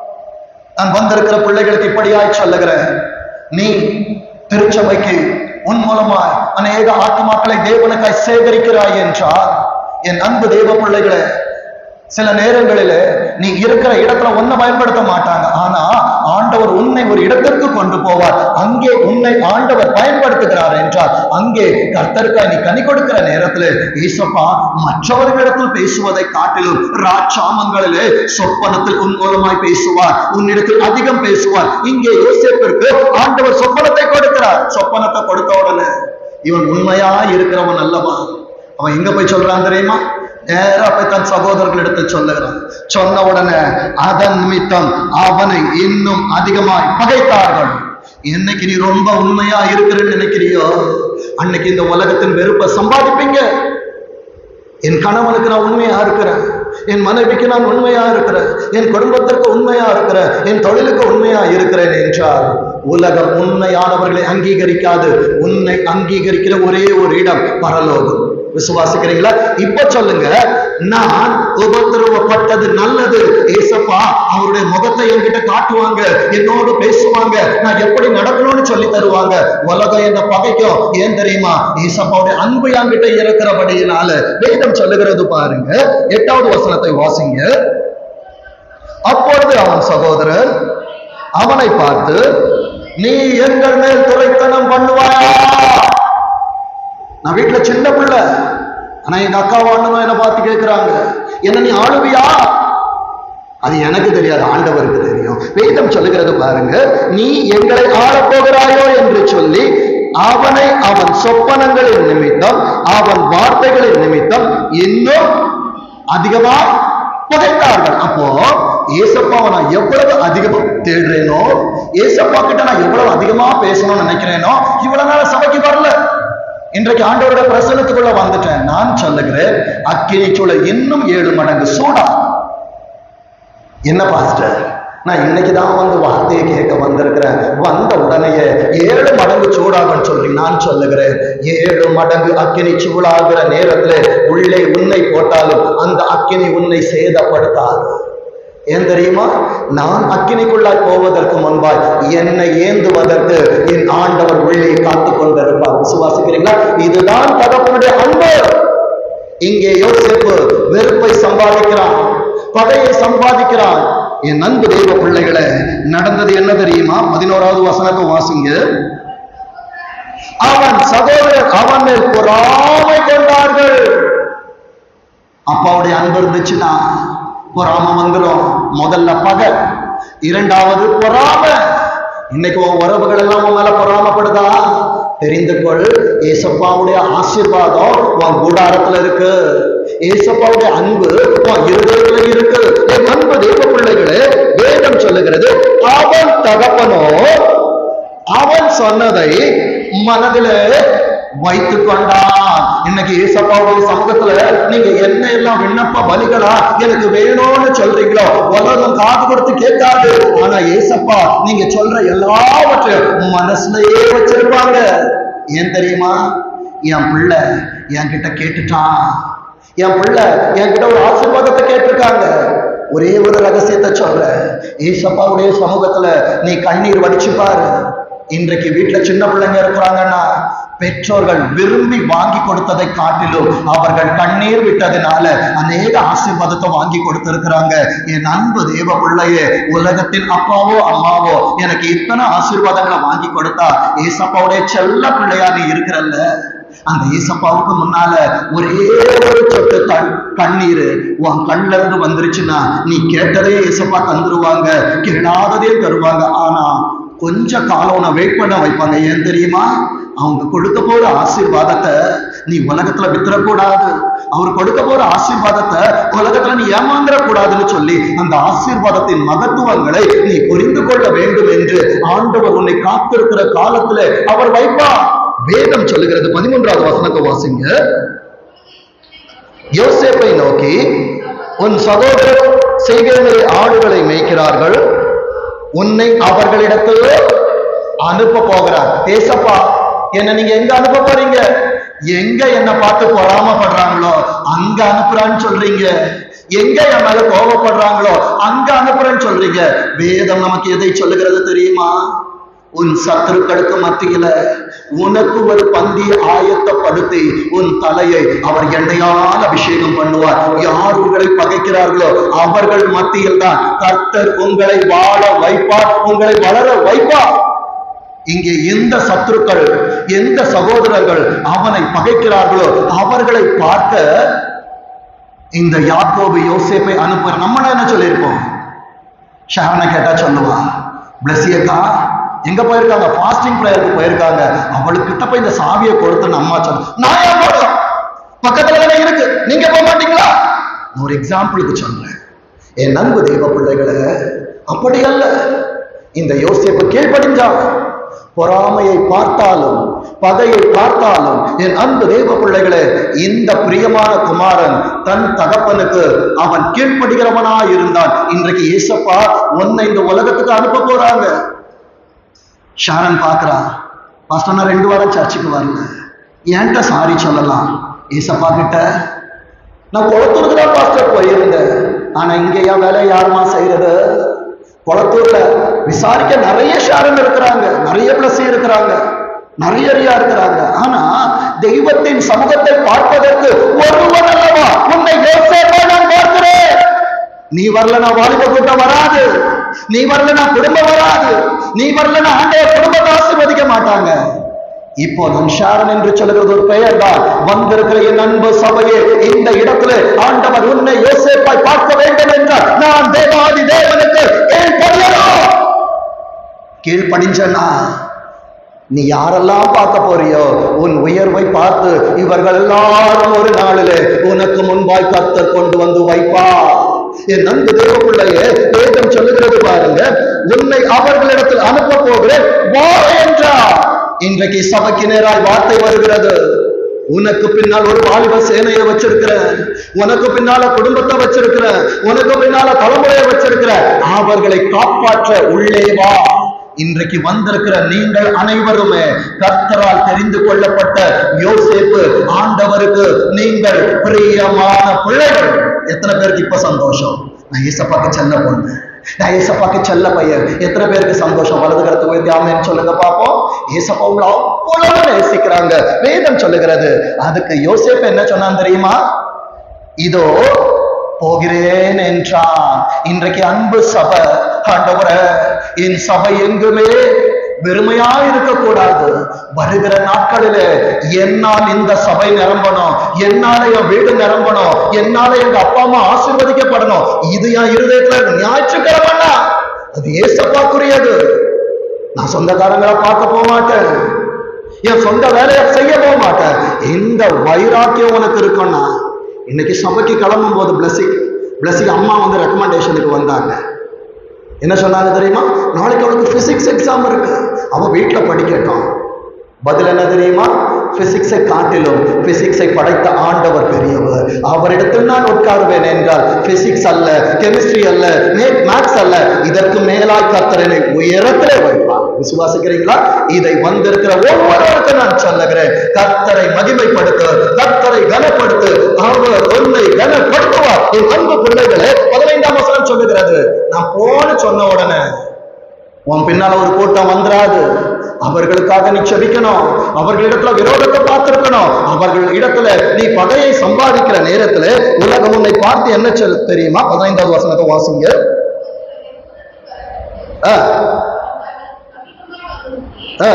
Speaker 1: நான் வந்திருக்கிற பிள்ளைகளுக்கு இப்படியாய் சொல்லுகிறேன் நீ திருச்சபைக்கு உன் மூலமாய் அநேக ஆத்மாக்களை தேவனுக்காய் சேகரிக்கிறாய் என்றால் என் அன்பு தேவ பிள்ளைகளே சில நேரங்களிலே நீ இருக்கிற இடத்துல ஒன்ன பயன்படுத்த மாட்டாங்க ஆனா ஆண்டவர் உன்னை ஒரு இடத்திற்கு கொண்டு போவார் அங்கே உன்னை ஆண்டவர் பயன்படுத்துகிறார் என்றால் அங்கே கர்த்தருக்காய் நீ கனி கொடுக்கிற நேரத்தில் ஈசப்பா மற்றவர்களிடத்தில் பேசுவதை காட்டிலும் ராட்சாமங்களிலே சொப்பனத்தில் உன் மூலமாய் பேசுவார் உன்னிடத்தில் அதிகம் பேசுவார் இங்கே யோசேப்பிற்கு ஆண்டவர் சொப்பனத்தை கொடுக்கிறார் சொப்பனத்தை கொடுத்த உடனே இவன் உண்மையா இருக்கிறவன் அல்லவா அவன் எங்க போய் சொல்றான் தெரியுமா நேரா போய் தன் சகோதரர்களிடத்தில் சொல்லுகிறான் சொன்ன உடனே அதன் நிமித்தம் அவனை இன்னும் அதிகமாய் பகைத்தார்கள் என்னைக்கு நீ ரொம்ப உண்மையா இருக்கிறேன்னு நினைக்கிறியோ அன்னைக்கு இந்த உலகத்தின் வெறுப்பை சம்பாதிப்பீங்க என் கணவனுக்கு நான் உண்மையா இருக்கிறேன் என் மனைவிக்கு நான் உண்மையா இருக்கிறேன் என் குடும்பத்திற்கு உண்மையா இருக்கிறேன் என் தொழிலுக்கு உண்மையா இருக்கிறேன் என்றால் உலகம் உண்மையானவர்களை அங்கீகரிக்காது உன்னை அங்கீகரிக்கிற ஒரே ஒரு இடம் பரலோகம் விசுவாசிக்கிறீங்களா இப்ப சொல்லுங்க நான் உபத்திரவப்பட்டது நல்லது ஏசப்பா அவருடைய முகத்தை என்கிட்ட காட்டுவாங்க என்னோடு பேசுவாங்க நான் எப்படி நடக்கணும்னு சொல்லி தருவாங்க உலகம் என்ன பகைக்கும் ஏன் தெரியுமா ஏசப்பாவுடைய அன்பு என்கிட்ட இருக்கிறபடியினால வேதம் சொல்லுகிறது பாருங்க எட்டாவது வசனத்தை வாசிங்க அப்பொழுது அவன் சகோதரர் அவனை பார்த்து நீ எங்கள் மேல் துரைத்தனம் பண்ணுவாயா நான் வீட்டுல சின்ன பிள்ளை ஆனா எங்க அக்காவும் அண்ணனும் என்ன பார்த்து கேட்கிறாங்க என்ன நீ ஆளுவியா அது எனக்கு தெரியாது ஆண்டவருக்கு தெரியும் வேதம் சொல்லுகிறது பாருங்க நீ எங்களை ஆளப் போகிறாயோ என்று சொல்லி அவனை அவன் சொப்பனங்களின் நிமித்தம் அவன் வார்த்தைகளின் நிமித்தம் இன்னும் அதிகமா புகைத்தார்கள் அப்போ ஏசப்பாவை நான் எவ்வளவு அதிகமா தேடுறேனோ ஏசப்பா கிட்ட நான் எவ்வளவு அதிகமா பேசணும்னு நினைக்கிறேனோ இவ்வளவு நாள் சபைக்கு வரல இன்றைக்கு ஆண்டவரோட பிரசனத்துக்குள்ள வந்துட்டேன் நான் சொல்லுகிறேன் அக்கினி சூழல் இன்னும் ஏழு மடங்கு சூடா என்ன பாஸ்டர் நான் இன்னைக்கு தான் வந்து வார்த்தையை கேட்க வந்திருக்கிறேன் வந்த உடனேயே ஏழு மடங்கு சூடாகும்னு சொல்றீங்க நான் சொல்லுகிறேன் ஏழு மடங்கு அக்கினி சூடாகிற நேரத்துல உள்ளே உன்னை போட்டாலும் அந்த அக்கினி உன்னை சேதப்படுத்தாது ஏன் தெரியுமா நான் அக்கினிக்குள்ளாய் போவதற்கு முன்பாய் என்னை ஏந்துவதற்கு என் ஆண்டவர் உள்ளே காத்து கொண்டிருப்பார் விசுவாசிக்கிறீங்களா இதுதான் தகப்பனுடைய அன்பு இங்கே யோசேப்பு வெறுப்பை சம்பாதிக்கிறான் பகையை சம்பாதிக்கிறான் என் அன்பு தெய்வ பிள்ளைகளே நடந்தது என்ன தெரியுமா பதினோராவது வசனத்தை வாசிங்க அவன் சகோதரர் அவன் மேல் பொறாமை கொண்டார்கள் அப்பாவுடைய அன்பு இருந்துச்சுன்னா பொறாம வந்துடும் முதல்ல பகை இரண்டாவது பொறாமை இன்னைக்கு உன் உறவுகள் எல்லாம் உன் மேல பொறாமப்படுதா தெரிந்து கொள் ஏசப்பாவுடைய ஆசீர்வாதம் உன் கூடாரத்துல இருக்கு ஏசப்பாவுடைய அன்பு உன் இருதயத்துல இருக்கு என் அன்பு தெய்வ பிள்ளைகளே வேதம் சொல்லுகிறது அவன் தகப்பனோ அவன் சொன்னதை மனதிலே வைத்துக் கொண்டான் இன்னைக்கு ஏசப்பாவுடைய சமூகத்துல நீங்க என்ன எல்லாம் விண்ணப்ப பலிகளா எனக்கு வேணும்னு சொல்றீங்களோ உலகம் காது கொடுத்து கேட்காது ஆனா ஏசப்பா நீங்க சொல்ற எல்லாவற்றையும் மனசுலயே வச்சிருப்பாங்க ஏன் தெரியுமா என் பிள்ளை என்கிட்ட கேட்டுட்டான் என் பிள்ளை என்கிட்ட ஒரு ஆசீர்வாதத்தை கேட்டிருக்காங்க ஒரே ஒரு ரகசியத்தை சொல்றேன் ஏசப்பாவுடைய சமூகத்துல நீ கண்ணீர் வடிச்சு பாரு இன்றைக்கு வீட்டுல சின்ன பிள்ளைங்க இருக்கிறாங்கன்னா பெற்றோர்கள் விரும்பி வாங்கி கொடுத்ததை காட்டிலும் அவர்கள் கண்ணீர் விட்டதினால அநேக ஆசீர்வாதத்தை வாங்கி கொடுத்திருக்கிறாங்க என் அன்பு தேவ பிள்ளையே உலகத்தின் அப்பாவோ அம்மாவோ எனக்கு இத்தனை ஆசீர்வாதங்களை வாங்கி கொடுத்தா ஏசப்பாவுடைய செல்ல பிள்ளையா நீ இருக்கிறல்ல அந்த ஏசப்பாவுக்கு முன்னால ஒரே ஒரு சொட்டு கண் கண்ணீர் உன் கண்ல இருந்து வந்துருச்சுன்னா நீ கேட்டதே ஏசப்பா தந்துருவாங்க கேளாததே தருவாங்க ஆனா கொஞ்ச காலம் உன்னை வெயிட் பண்ண வைப்பாங்க ஏன் தெரியுமா அவங்க கொடுக்க போற ஆசீர்வாதத்தை நீ உலகத்துல வித்துறக்கூடாது அவர் கொடுக்க போற ஆசீர்வாதத்தை உலகத்துல நீ ஏமாந்துட கூடாதுன்னு சொல்லி அந்த ஆசீர்வாதத்தின் மகத்துவங்களை நீ புரிந்து கொள்ள வேண்டும் என்று ஆண்டவர் உன்னை காத்திருக்கிற காலத்துல அவர் வைப்பார் வேதம் சொல்லுகிறது பதிமூன்றாவது வசனத்தை வாசிங்க யோசேப்பை நோக்கி உன் சகோதரர் செய்கையிலே ஆடுகளை மேய்க்கிறார்கள் உன்னை அவர்களிடத்தில் அனுப்ப போகிறார் ஏசப்பா என்ன நீங்க எங்க அனுப்ப போறீங்க எங்க என்ன பார்த்து பொறாமப்படுறாங்களோ அங்க அனுப்புறான்னு சொல்றீங்க எங்க என் மேல கோபப்படுறாங்களோ அங்க அனுப்புறேன்னு சொல்றீங்க வேதம் நமக்கு எதை சொல்லுகிறது தெரியுமா உன் சத்துருக்களுக்கு மத்தியில உனக்கு ஒரு பந்தி ஆயத்தப்படுத்தி உன் தலையை அவர் எண்ணெயால் அபிஷேகம் பண்ணுவார் யார் உங்களை பகைக்கிறார்களோ அவர்கள் மத்தியில் தான் கர்த்தர் உங்களை வாழ வைப்பார் உங்களை வளர வைப்பார் இங்கே எந்த சத்துருக்கள் எந்த சகோதரர்கள் அவனை பகைக்கிறார்களோ அவர்களை பார்க்க இந்த யாக்கோபு யோசேப்பை அனுப்புற நம்ம என்ன சொல்லியிருப்போம் ஷாரனை கேட்டா சொல்லுவா பிளஸியக்கா எங்க போயிருக்காங்க ஃபாஸ்டிங் ப்ரேயருக்கு போயிருக்காங்க அவளுக்கு கிட்ட போய் இந்த சாவியை கொடுத்து அம்மா சொல்ல நான் ஏன் போகணும் பக்கத்துல தானே இருக்கு நீங்க போக மாட்டீங்களா நான் ஒரு எக்ஸாம்பிளுக்கு சொல்றேன் என் அன்பு தெய்வ பிள்ளைகளே அப்படி அல்ல இந்த யோசிப்பு கீழ்ப்படிஞ்சான் பொறாமையை பார்த்தாலும் பகையை பார்த்தாலும் என் அன்பு தேவ பிள்ளைகளே இந்த பிரியமான குமாரன் தன் தகப்பனுக்கு அவன் கீழ்ப்படுகிறவனா இருந்தான் இன்றைக்கு ஏசப்பா உன்னை இந்த உலகத்துக்கு அனுப்ப போறாங்க ஷாரன் பார்க்கறா பாஸ்டர் நான் ரெண்டு வாரம் சர்ச்சுக்கு வரல என்கிட்ட சாரி சொல்லலாம் ஏசப்பா கிட்ட நான் குளத்தூருக்கு தான் பாஸ்டர் போயிருந்தேன் ஆனா இங்க என் வேலை யாருமா செய்யறது குளத்தூர்ல விசாரிக்க நிறைய ஷாரன் இருக்கிறாங்க நிறைய பிளஸ் இருக்கிறாங்க நிறைய அறியா இருக்கிறாங்க ஆனா தெய்வத்தின் சமூகத்தை பார்ப்பதற்கு ஒருவன் அல்லவா உன்னை யோசேப்பா நான் பார்க்கிறேன் நீ வரலனா வாலிப கூட்டம் வராது நீ வரலனா குடும்பம் வராது நீ வரலனா ஆண்டைய குடும்பத்தை ஆசீர்வதிக்க மாட்டாங்க இப்போ நன்ஷாரன் என்று சொல்லுகிறது ஒரு பெயர் தான் வந்திருக்கிற என் அன்பு சபையே இந்த இடத்துல ஆண்டவர் உன்னை யோசேப்பாய் பார்க்க வேண்டும் என்றால் நான் தேவாதி தேவனுக்கு கீழ்ப்படியணும் கீழ்ப்படிஞ்சனா நீ யாரெல்லாம் பார்க்க போறியோ உன் உயர்வை பார்த்து இவர்கள் எல்லாரும் ஒரு நாளிலே உனக்கு முன்பாய் கர்த்தர் கொண்டு வந்து வைப்பா என் நன்கு தேவப்பிள்ளையே வேதம் சொல்லுகிறது பாருங்க உன்னை அவர்களிடத்தில் அனுப்ப போகிறேன் வா என்றார் இன்றைக்கு சபைக்கு நேராய் வார்த்தை வருகிறது உனக்கு பின்னால் ஒரு வாலிப சேனையை வச்சிருக்கிற உனக்கு பின்னால குடும்பத்தை வச்சிருக்கிற உனக்கு பின்னால தலைமுறையை வச்சிருக்கிற அவர்களை காப்பாற்ற உள்ளே வா இன்றைக்கு வந்திருக்கிற நீங்கள் அனைவருமே கர்த்தரால் தெரிந்து கொள்ளப்பட்ட யோசேப்பு ஆண்டவருக்கு நீங்கள் பிரியமான பிள்ளைகள் எத்தனை பேருக்கு இப்ப சந்தோஷம் நான் ஏசப்பாக்கு செல்ல பொண்ணு நான் ஏசப்பாக்கு செல்ல பையன் எத்தனை பேருக்கு சந்தோஷம் வலது கருத்து உயர்த்தி ஆமேன்னு சொல்லுங்க பார்ப்போம் ஏசப்பா உங்களை அவ்வளவு நேசிக்கிறாங்க வேதம் சொல்லுகிறது அதுக்கு யோசேப்பு என்ன சொன்னான் தெரியுமா இதோ போகிறேன் என்றான் இன்றைக்கு அன்பு சபை ஆண்டவரே என் சபை எங்குமே வெறுமையா இருக்கக்கூடாது வருகிற நாட்களிலே என்னால் இந்த சபை நிரம்பணும் என்னால என் வீடு நிரம்பணும் என்னால எங்க அப்பா அம்மா ஆசீர்வதிக்கப்படணும் இது என் இருதயத்துல ஞாயிற்றுக்கிழமைன்னா அது ஏசப்பாக்குரியது நான் சொந்தக்காரங்களை பார்க்க போக மாட்டேன் என் சொந்த வேலையை செய்ய போக மாட்டேன் இந்த வைராக்கியம் உனக்கு இருக்கும்னா இன்னைக்கு சபைக்கு கிளம்பும் போது பிளஸிங் பிளஸிங் அம்மா வந்து ரெக்கமெண்டேஷனுக்கு வந்தாங்க என்ன சொன்னாங்க தெரியுமா நாளைக்கு அவளுக்கு பிசிக்ஸ் எக்ஸாம் இருக்கு அவ வீட்டுல படிக்கட்டும் பதில் என்ன தெரியுமா பிசிக்ஸை காட்டிலும் பிசிக்ஸை படைத்த ஆண்டவர் பெரியவர் அவரிடத்தில் நான் உட்காருவேன் என்றால் பிசிக்ஸ் அல்ல கெமிஸ்ட்ரி அல்ல மேத்ஸ் அல்ல இதற்கு மேலாய் கர்த்தரனை உயரத்திலே வைப்பார் விசுவாசிக்கிறீங்களா இதை வந்திருக்கிற ஒவ்வொருவருக்கும் நான் சொல்லுகிறேன் கர்த்தரை மகிமைப்படுத்து கர்த்தரை கனப்படுத்து அவர் உன்னை கனப்படுத்துவார் என் அன்பு பிள்ளைகளே பதினைந்தாம் வசனம் சொல்லுகிறது நான் போன சொன்ன உடனே உன் பின்னால ஒரு கூட்டம் வந்துராது அவர்களுக்காக நீ செபிக்கணும் அவர்களிடத்துல விரோதத்தை பார்த்திருக்கணும் அவர்கள் இடத்துல நீ பகையை சம்பாதிக்கிற நேரத்துல உலகம் உன்னை பார்த்து என்ன சொல் தெரியுமா பதினைந்தாவது வசனத்தை வாசிங்க ஆ, ஆ.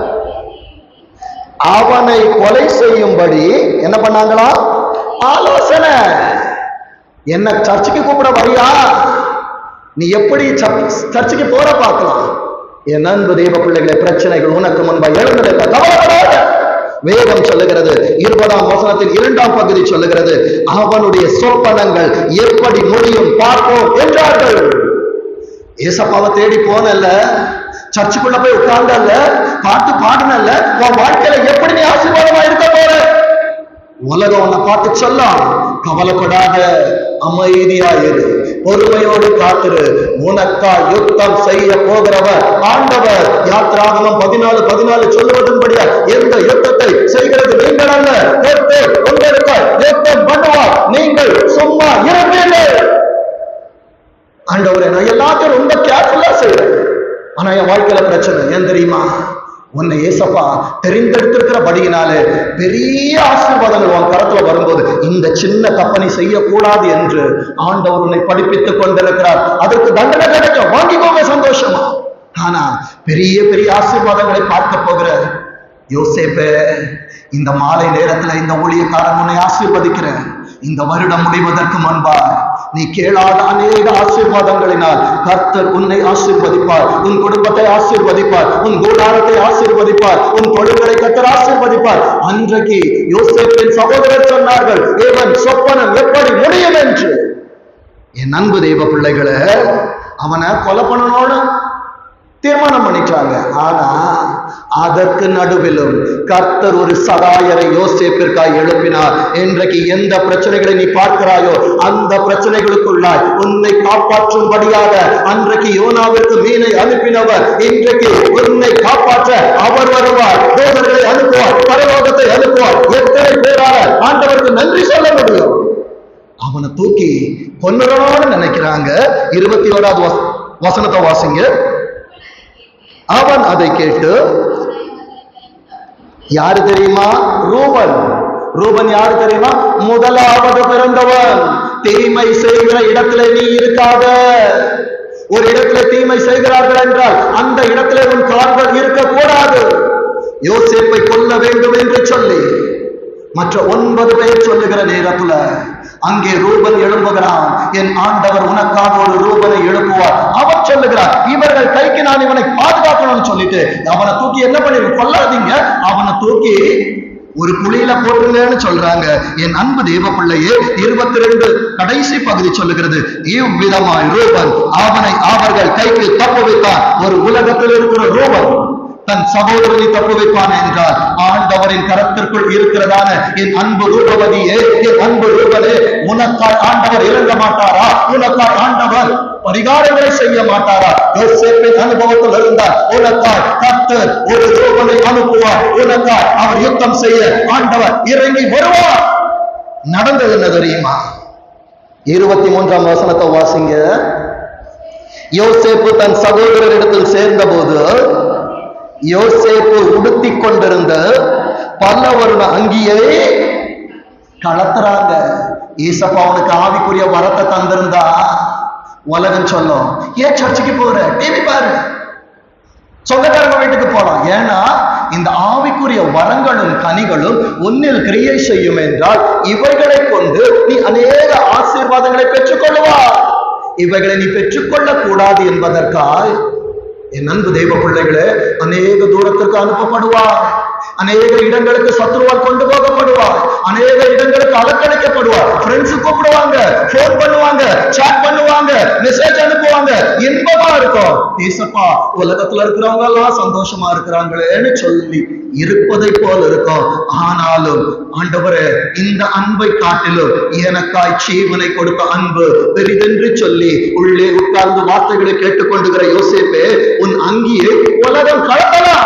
Speaker 1: அவனை கொலை செய்யும்படி என்ன பண்ணாங்களா ஆலோசனை என்ன சர்ச்சுக்கு கூப்பிட வரியா நீ எப்படி சர்ச்- சர்ச்சுக்கு போற பார்க்கலாம் என் அன்பு தெய்வ பிள்ளைகளை பிரச்சனைகள் உனக்கு முன்பாக எழுந்திருக்க கவலைப்படாத வேதம் சொல்லுகிறது இருபதாம் வசனத்தின் இரண்டாம் பகுதி சொல்லுகிறது அவனுடைய சொப்பனங்கள் எப்படி முடியும் பார்ப்போம் என்றார்கள் ஏசப்பாவை தேடி போனல்ல சர்ச்சுக்குள்ள போய் உட்கார்ந்தல்ல பாட்டு பாடுனல்ல உன் வாழ்க்கையில எப்படி நீ ஆசீர்வாதமா இருக்க போற உலகம் உன்னை பார்த்து சொல்லலாம் கவலைப்படாத அமைதியா இரு பொறுமையோடு காத்திரு உனக்கா யுத்தம் செய்ய போகிறவர் ஆண்டவர் யாத்ராகமம் பதினாலு பதினாலு சொல்லுவதன்படியா எந்த யுத்தத்தை செய்கிறது நீங்கள் அல்ல கர்த்தர் உங்களுக்காய் யுத்தம் பண்ணுவார் நீங்கள் சும்மா இருப்பீர்கள் ஆண்டவரே நான் எல்லாத்தையும் ரொம்ப கேர்ஃபுல்லா செய்றேன் ஆனா என் வாழ்க்கையில பிரச்சனை ஏன் தெரியுமா உன்னை ஏசப்பா தெரிந்தெடுத்திருக்கிறபடியினாலே பெரிய ஆசீர்வாதங்கள் உன் கரத்துல வரும்போது இந்த சின்ன தப்பனை செய்யக்கூடாது என்று ஆண்டவர் உன்னை படிப்பித்துக் கொண்டிருக்கிறார் அதற்கு தண்டனை கிடைக்கும் வாங்கிக்கோங்க சந்தோஷமா ஆனா பெரிய பெரிய ஆசீர்வாதங்களை பார்க்க போகிற யோசேப்பே இந்த மாலை நேரத்துல இந்த ஊழியக்காரன் உன்னை ஆசீர்வதிக்கிறேன் இந்த வருடம் முடிவதற்கு முன்பா நீ கேளாத அநேக ஆசீர்வாதங்களினால் கர்த்தர் உன்னை ஆசீர்வதிப்பார் உன் குடும்பத்தை ஆசீர்வதிப்பார் உன் கூடாரத்தை ஆசீர்வதிப்பார் உன் தொழில்களை கர்த்தர் ஆசீர்வதிப்பார் அன்றைக்கு யோசேப்பின் சகோதரர் சொன்னார்கள் தேவன் சொப்பனம் எப்படி முடியும் என்று என் அன்பு தெய்வ பிள்ளைகளை அவனை கொலை பண்ணணும்னு தீர்மானம் பண்ணிட்டாங்க ஆனா அதற்கு நடுவிலும் கர்த்தர் ஒரு சகாயரை யோசேப்பிற்காய் எழுப்பினார் இன்றைக்கு எந்த பிரச்சனைகளை நீ பார்க்கிறாயோ அந்த பிரச்சனைகளுக்குள்ளாய் உன்னை காப்பாற்றும்படியாக அன்றைக்கு யோனாவிற்கு மீனை அனுப்பினவர் இன்றைக்கு உன்னை காப்பாற்ற அவர் வருவார் தூதர்களை அனுப்புவார் பரலோகத்தை அனுப்புவார் எத்தனை பேரால ஆண்டவருக்கு நன்றி சொல்ல முடியும் அவனை தூக்கி கொன்னுறோம்னு நினைக்கிறாங்க இருபத்தி ஓராவது வச- வசனத்தை வாசிங்க அவன் அதை கேட்டு யாரு தெரியுமா ரூபன் ரூபன் யாரு தெரியுமா முதலாவது பிறந்தவன் தீமை செய்கிற இடத்துல நீ இருக்காத ஒரு இடத்துல தீமை செய்கிறார்கள் என்றால் அந்த இடத்துல உன் கால்கள் இருக்கக்கூடாது யோசேப்பை கொல்ல வேண்டும் என்று சொல்லி மற்ற ஒன்பது பேர் சொல்லுகிற நேரத்துல அங்கே ரூபன் எழும்புகிறான் என் ஆண்டவர் உனக்காக ஒரு ரூபனை எழுப்புவார் அவர் சொல்லுகிறார் இவர்கள் கைக்கு நான் இவனை பாதுகாக்கணும்னு சொல்லிட்டு அவனை தூக்கி என்ன பண்ணி கொல்லாதீங்க அவனை தூக்கி ஒரு குழியில போட்டுங்கன்னு சொல்றாங்க என் அன்பு தேவ பிள்ளையே இருபத்தி ரெண்டு கடைசி பகுதி சொல்லுகிறது இவ்விதமாய் ரூபன் அவனை அவர்கள் கைக்கு தப்பு வைத்தான் ஒரு உலகத்தில் இருக்கிற ரூபன் தன் சகோதரனை தப்பு வைப்பான் என்றால் ஆண்டவரின் கரத்திற்குள் இருக்கிறதான என் அன்பு ரூபவதியே என் அன்பு ரூபனே உனக்காய் ஆண்டவர் இறங்க மாட்டாரா உனக்காய் ஆண்டவர் பரிகாரங்களை செய்ய மாட்டாரா யோசேப்பின் அனுபவத்தில் இருந்தால் உனக்காய் கர்த்தர் ஒரு ரூபனை அனுப்புவார் உனக்காய் அவர் யுத்தம் செய்ய ஆண்டவர் இறங்கி வருவார் நடந்தது என்ன தெரியுமா இருபத்தி மூன்றாம் வசனத்தை வாசிங்க யோசேப்பு தன் சகோதரரிடத்தில் சேர்ந்தபோது யோசேப்பு உடுத்திக் கொண்டிருந்த பல்லவருண அங்கியை கலத்துறாங்க ஈசப்பா அவனுக்கு ஆவிக்குரிய வரத்தை தந்திருந்தா உலகம் சொல்லும் ஏன் சர்ச்சுக்கு போற டிவி பாரு சொந்தக்காரங்க வீட்டுக்கு போலாம் ஏன்னா இந்த ஆவிக்குரிய வரங்களும் கனிகளும் உன்னில் கிரியை செய்யும் என்றால் இவைகளை கொண்டு நீ அநேக ஆசீர்வாதங்களை பெற்றுக்கொள்ளுவார் இவைகளை நீ பெற்றுக்கொள்ளக் கூடாது என்பதற்காய் என் அன்பு தெய்வ பிள்ளைகளே அநேக தூரத்திற்கு அனுப்பப்படுவார் அநேக இடங்களுக்கு சத்ருவால் கொண்டு போகப்படுவார் அநேக இடங்களுக்கு அலக்கழிக்கப்படுவார் ஃப்ரெண்ட்ஸ் கூப்பிடுவாங்க ஃபோன் பண்ணுவாங்க சாட் பண்ணுவாங்க மெசேஜ் அனுப்புவாங்க இன்பமா இருக்கும் ஏசப்பா உலகத்துல இருக்கிறவங்க எல்லாம் சந்தோஷமா இருக்கிறாங்களேன்னு சொல்லி இருப்பதை போல இருக்கும் ஆனாலும் ஆண்டவரே இந்த அன்பை காட்டிலும் எனக்காய் ஜீவனை கொடுத்த அன்பு பெரிதென்று சொல்லி உள்ளே உட்கார்ந்து வார்த்தைகளை கேட்டுக்கொண்டுகிற யோசேப்பே உன் அங்கியை உலகம் கலக்கலாம்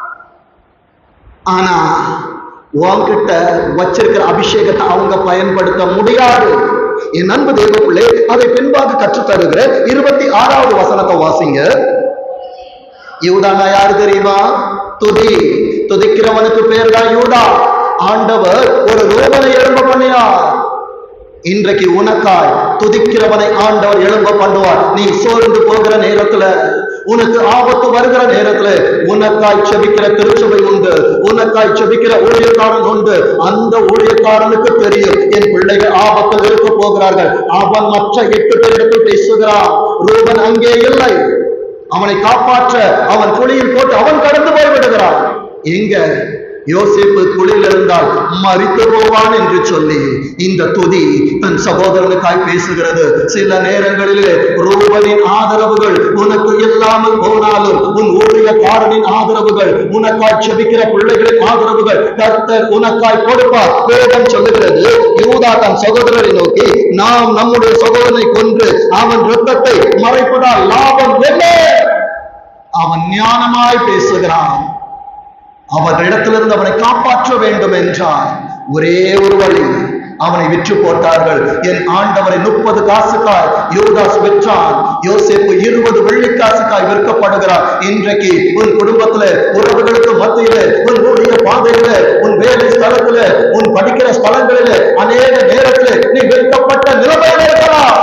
Speaker 1: ஆனா உன்கிட்ட வச்சிருக்கிற அபிஷேகத்தை அவங்க பயன்படுத்த முடியாது என் அன்பு தெய்வப்பிள்ளை அதை பின்பாக கற்றுத் தருகிற இருபத்தி ஆறாவது வசனத்தை வாசிங்க யூதானா யாரு தெரியுமா துதி துதிக்கிறவனுக்கு பேர் தான் யூதா ஆண்டவர் ஒரு ரோமனை எழும்ப பண்ணினார் இன்றைக்கு உனக்காய் துதிக்கிறவனை ஆண்டவர் எழும்ப பண்ணுவார் நீ சோர்ந்து போகிற நேரத்துல உனக்கு ஆபத்து வருகிற நேரத்துல உனக்காய் செபிக்கிற திருச்சபை உண்டு உனக்காய் செபிக்கிற ஊழியக்காரன் உண்டு அந்த ஊழியக்காரனுக்கு தெரியும் என் பிள்ளைகள் ஆபத்தில் இருக்க போகிறார்கள் அவன் மற்ற எட்டு பேரிடத்தில் பேசுகிறான் ரூபன் அங்கே இல்லை அவனை காப்பாற்ற அவன் குழியில் போட்டு அவன் கடந்து போய் விடுகிறான் எங்க யோசேப்பு குழியில் இருந்தால் மறித்து போவான் என்று சொல்லி இந்த துதி தன் சகோதரனுக்காய் பேசுகிறது சில நேரங்களிலே ரூபனின் ஆதரவுகள் உனக்கு இல்லாமல் போனாலும் உன் ஊழியக்காரனின் ஆதரவுகள் உனக்காய் செபிக்கிற பிள்ளைகளின் ஆதரவுகள் கர்த்தர் உனக்காய் கொடுப்பார் வேதம் சொல்லுகிறது யூதா தன் சகோதரரை நோக்கி நாம் நம்முடைய சகோதரனை கொன்று அவன் இரத்தத்தை மறைப்பதால் லாபம் என்ன அவன் ஞானமாய் பேசுகிறான் அவரிடத்திலிருந்து அவனை காப்பாற்ற வேண்டும் என்றார் ஒரே ஒரு வழி அவனை விற்று போட்டார்கள் என் ஆண்டவரை முப்பது காசுக்காய் யோதாஸ் விற்றான் யோசேப்பு இருபது வெள்ளிக்காசுக்காய் விற்கப்படுகிறார் இன்றைக்கு உன் குடும்பத்துல உறவுகளுக்கு மத்தியில உன் ஊழிய பாதையில உன் வேலை ஸ்தலத்துல உன் படிக்கிற ஸ்தலங்களில அநேக நேரத்துல நீ விற்கப்பட்ட நிலைமையில இருக்கலாம்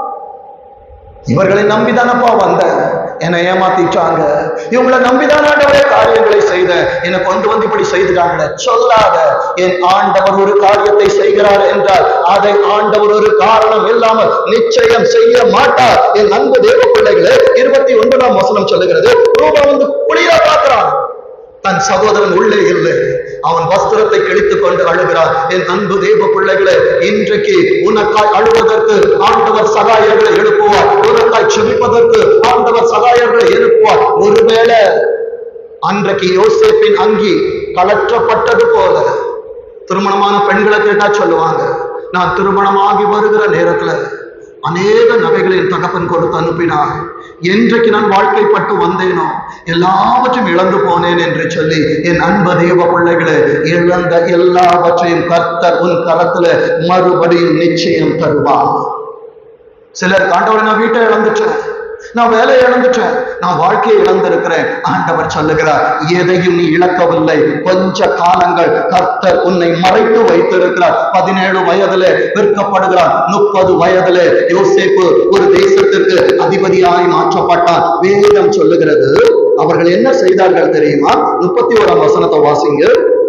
Speaker 1: இவர்களை நம்பிதானப்பா வந்த என்னை ஏமாத்திட்டாங்க இவங்களை நம்பிதான் ஆண்டவரே காரியங்களை செய்த என்னை கொண்டு வந்து இப்படி செய்துட்டாங்க சொல்லாத என் ஆண்டவர் ஒரு காரியத்தை செய்கிறார் என்றால் அதை ஆண்டவர் ஒரு காரணம் இல்லாமல் நிச்சயம் செய்ய மாட்டார் என் அன்பு தேவ பிள்ளைகளே இருபத்தி ஒன்பதாம் வசனம் சொல்லுகிறது ரூபா வந்து குளிர பார்க்கிறான் தன் சகோதரன் உள்ளே இல்லை அவன் வஸ்திரத்தை கிழித்துக் கொண்டு அழுகிறான் என் அன்பு தேவ பிள்ளைகளே இன்றைக்கு உனக்காய் அழுவதற்கு ஆண்டவர் சகாயர்களை எழுப்புவார் உனக்காய் செபிப்பதற்கு ஆண்டவர் சகாயர்களை எழுப்புவார் ஒருவேளை அன்றைக்கு யோசேப்பின் அங்கி கலற்றப்பட்டது போல திருமணமான பெண்களை கேட்டா சொல்லுவாங்க நான் திருமணமாகி வருகிற நேரத்துல அநேக நகைகளை என் தகப்பன் கொடுத்து அனுப்பினார் என்றைக்கு நான் வாழ்க்கைப்பட்டு வந்தேனோ எல்லாவற்றையும் இழந்து போனேன் என்று சொல்லி என் அன்பு தேவ பிள்ளைகளே இழந்த எல்லாவற்றையும் கர்த்தர் உன் கரத்துல மறுபடியும் நிச்சயம் தருவார் சிலர் ஆண்டவரை நான் வீட்டை இழந்துட்டேன் நான் வேலையை இழந்துட்டேன் நான் வாழ்க்கையை இழந்திருக்கிறேன் ஆண்டவர் சொல்லுகிறார் எதையும் நீ இழக்கவில்லை கொஞ்ச காலங்கள் கர்த்தர் உன்னை மறைத்து வைத்திருக்கிறார் பதினேழு வயதுல விற்கப்படுகிறார் முப்பது வயதுல யோசேப்பு ஒரு தேசத்திற்கு அதிபதியாய் மாற்றப்பட்டார் வேதம் சொல்லுகிறது அவர்கள் என்ன செய்தார்கள் தெரியுமா முப்பத்தி ஓராம் வசனத்தை வாசிங்க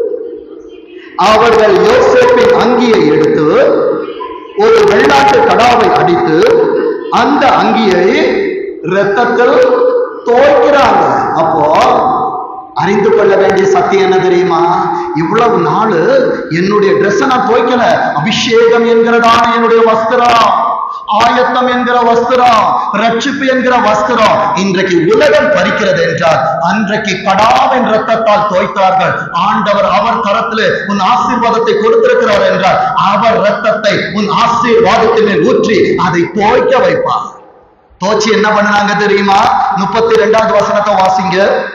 Speaker 1: அவர்கள் யோசேப்பின் அங்கியை எடுத்து ஒரு வெள்ளாட்டு கடாவை அடித்து அந்த அங்கியை இரத்தத்தில் தோய்க்கிறாங்க அப்போ அறிந்து கொள்ள வேண்டிய சத்தியம் என்ன தெரியுமா இவ்வளவு நாள் என்னுடைய ட்ரெஸ் நான் துவைக்கல அபிஷேகம் என்கிறதான என்னுடைய வஸ்திரம் ஆயத்தம் என்கிற வஸ்திரம் ரட்சிப்பு என்கிற வஸ்திரம் இன்றைக்கு உலகம் பறிக்கிறது என்றால் அன்றைக்கு கடாவின் ரத்தத்தால் தோய்த்தார்கள் ஆண்டவர் அவர் கரத்திலே உன் ஆசீர்வாதத்தை கொடுத்திருக்கிறார் என்றால் அவர் ரத்தத்தை உன் ஆசீர்வாதத்தின் மேல் ஊற்றி அதை தோய்க்க வைப்பார் தோச்சி என்ன பண்ணாங்க தெரியுமா முப்பத்தி ரெண்டாவது வசனத்தை வாசிங்க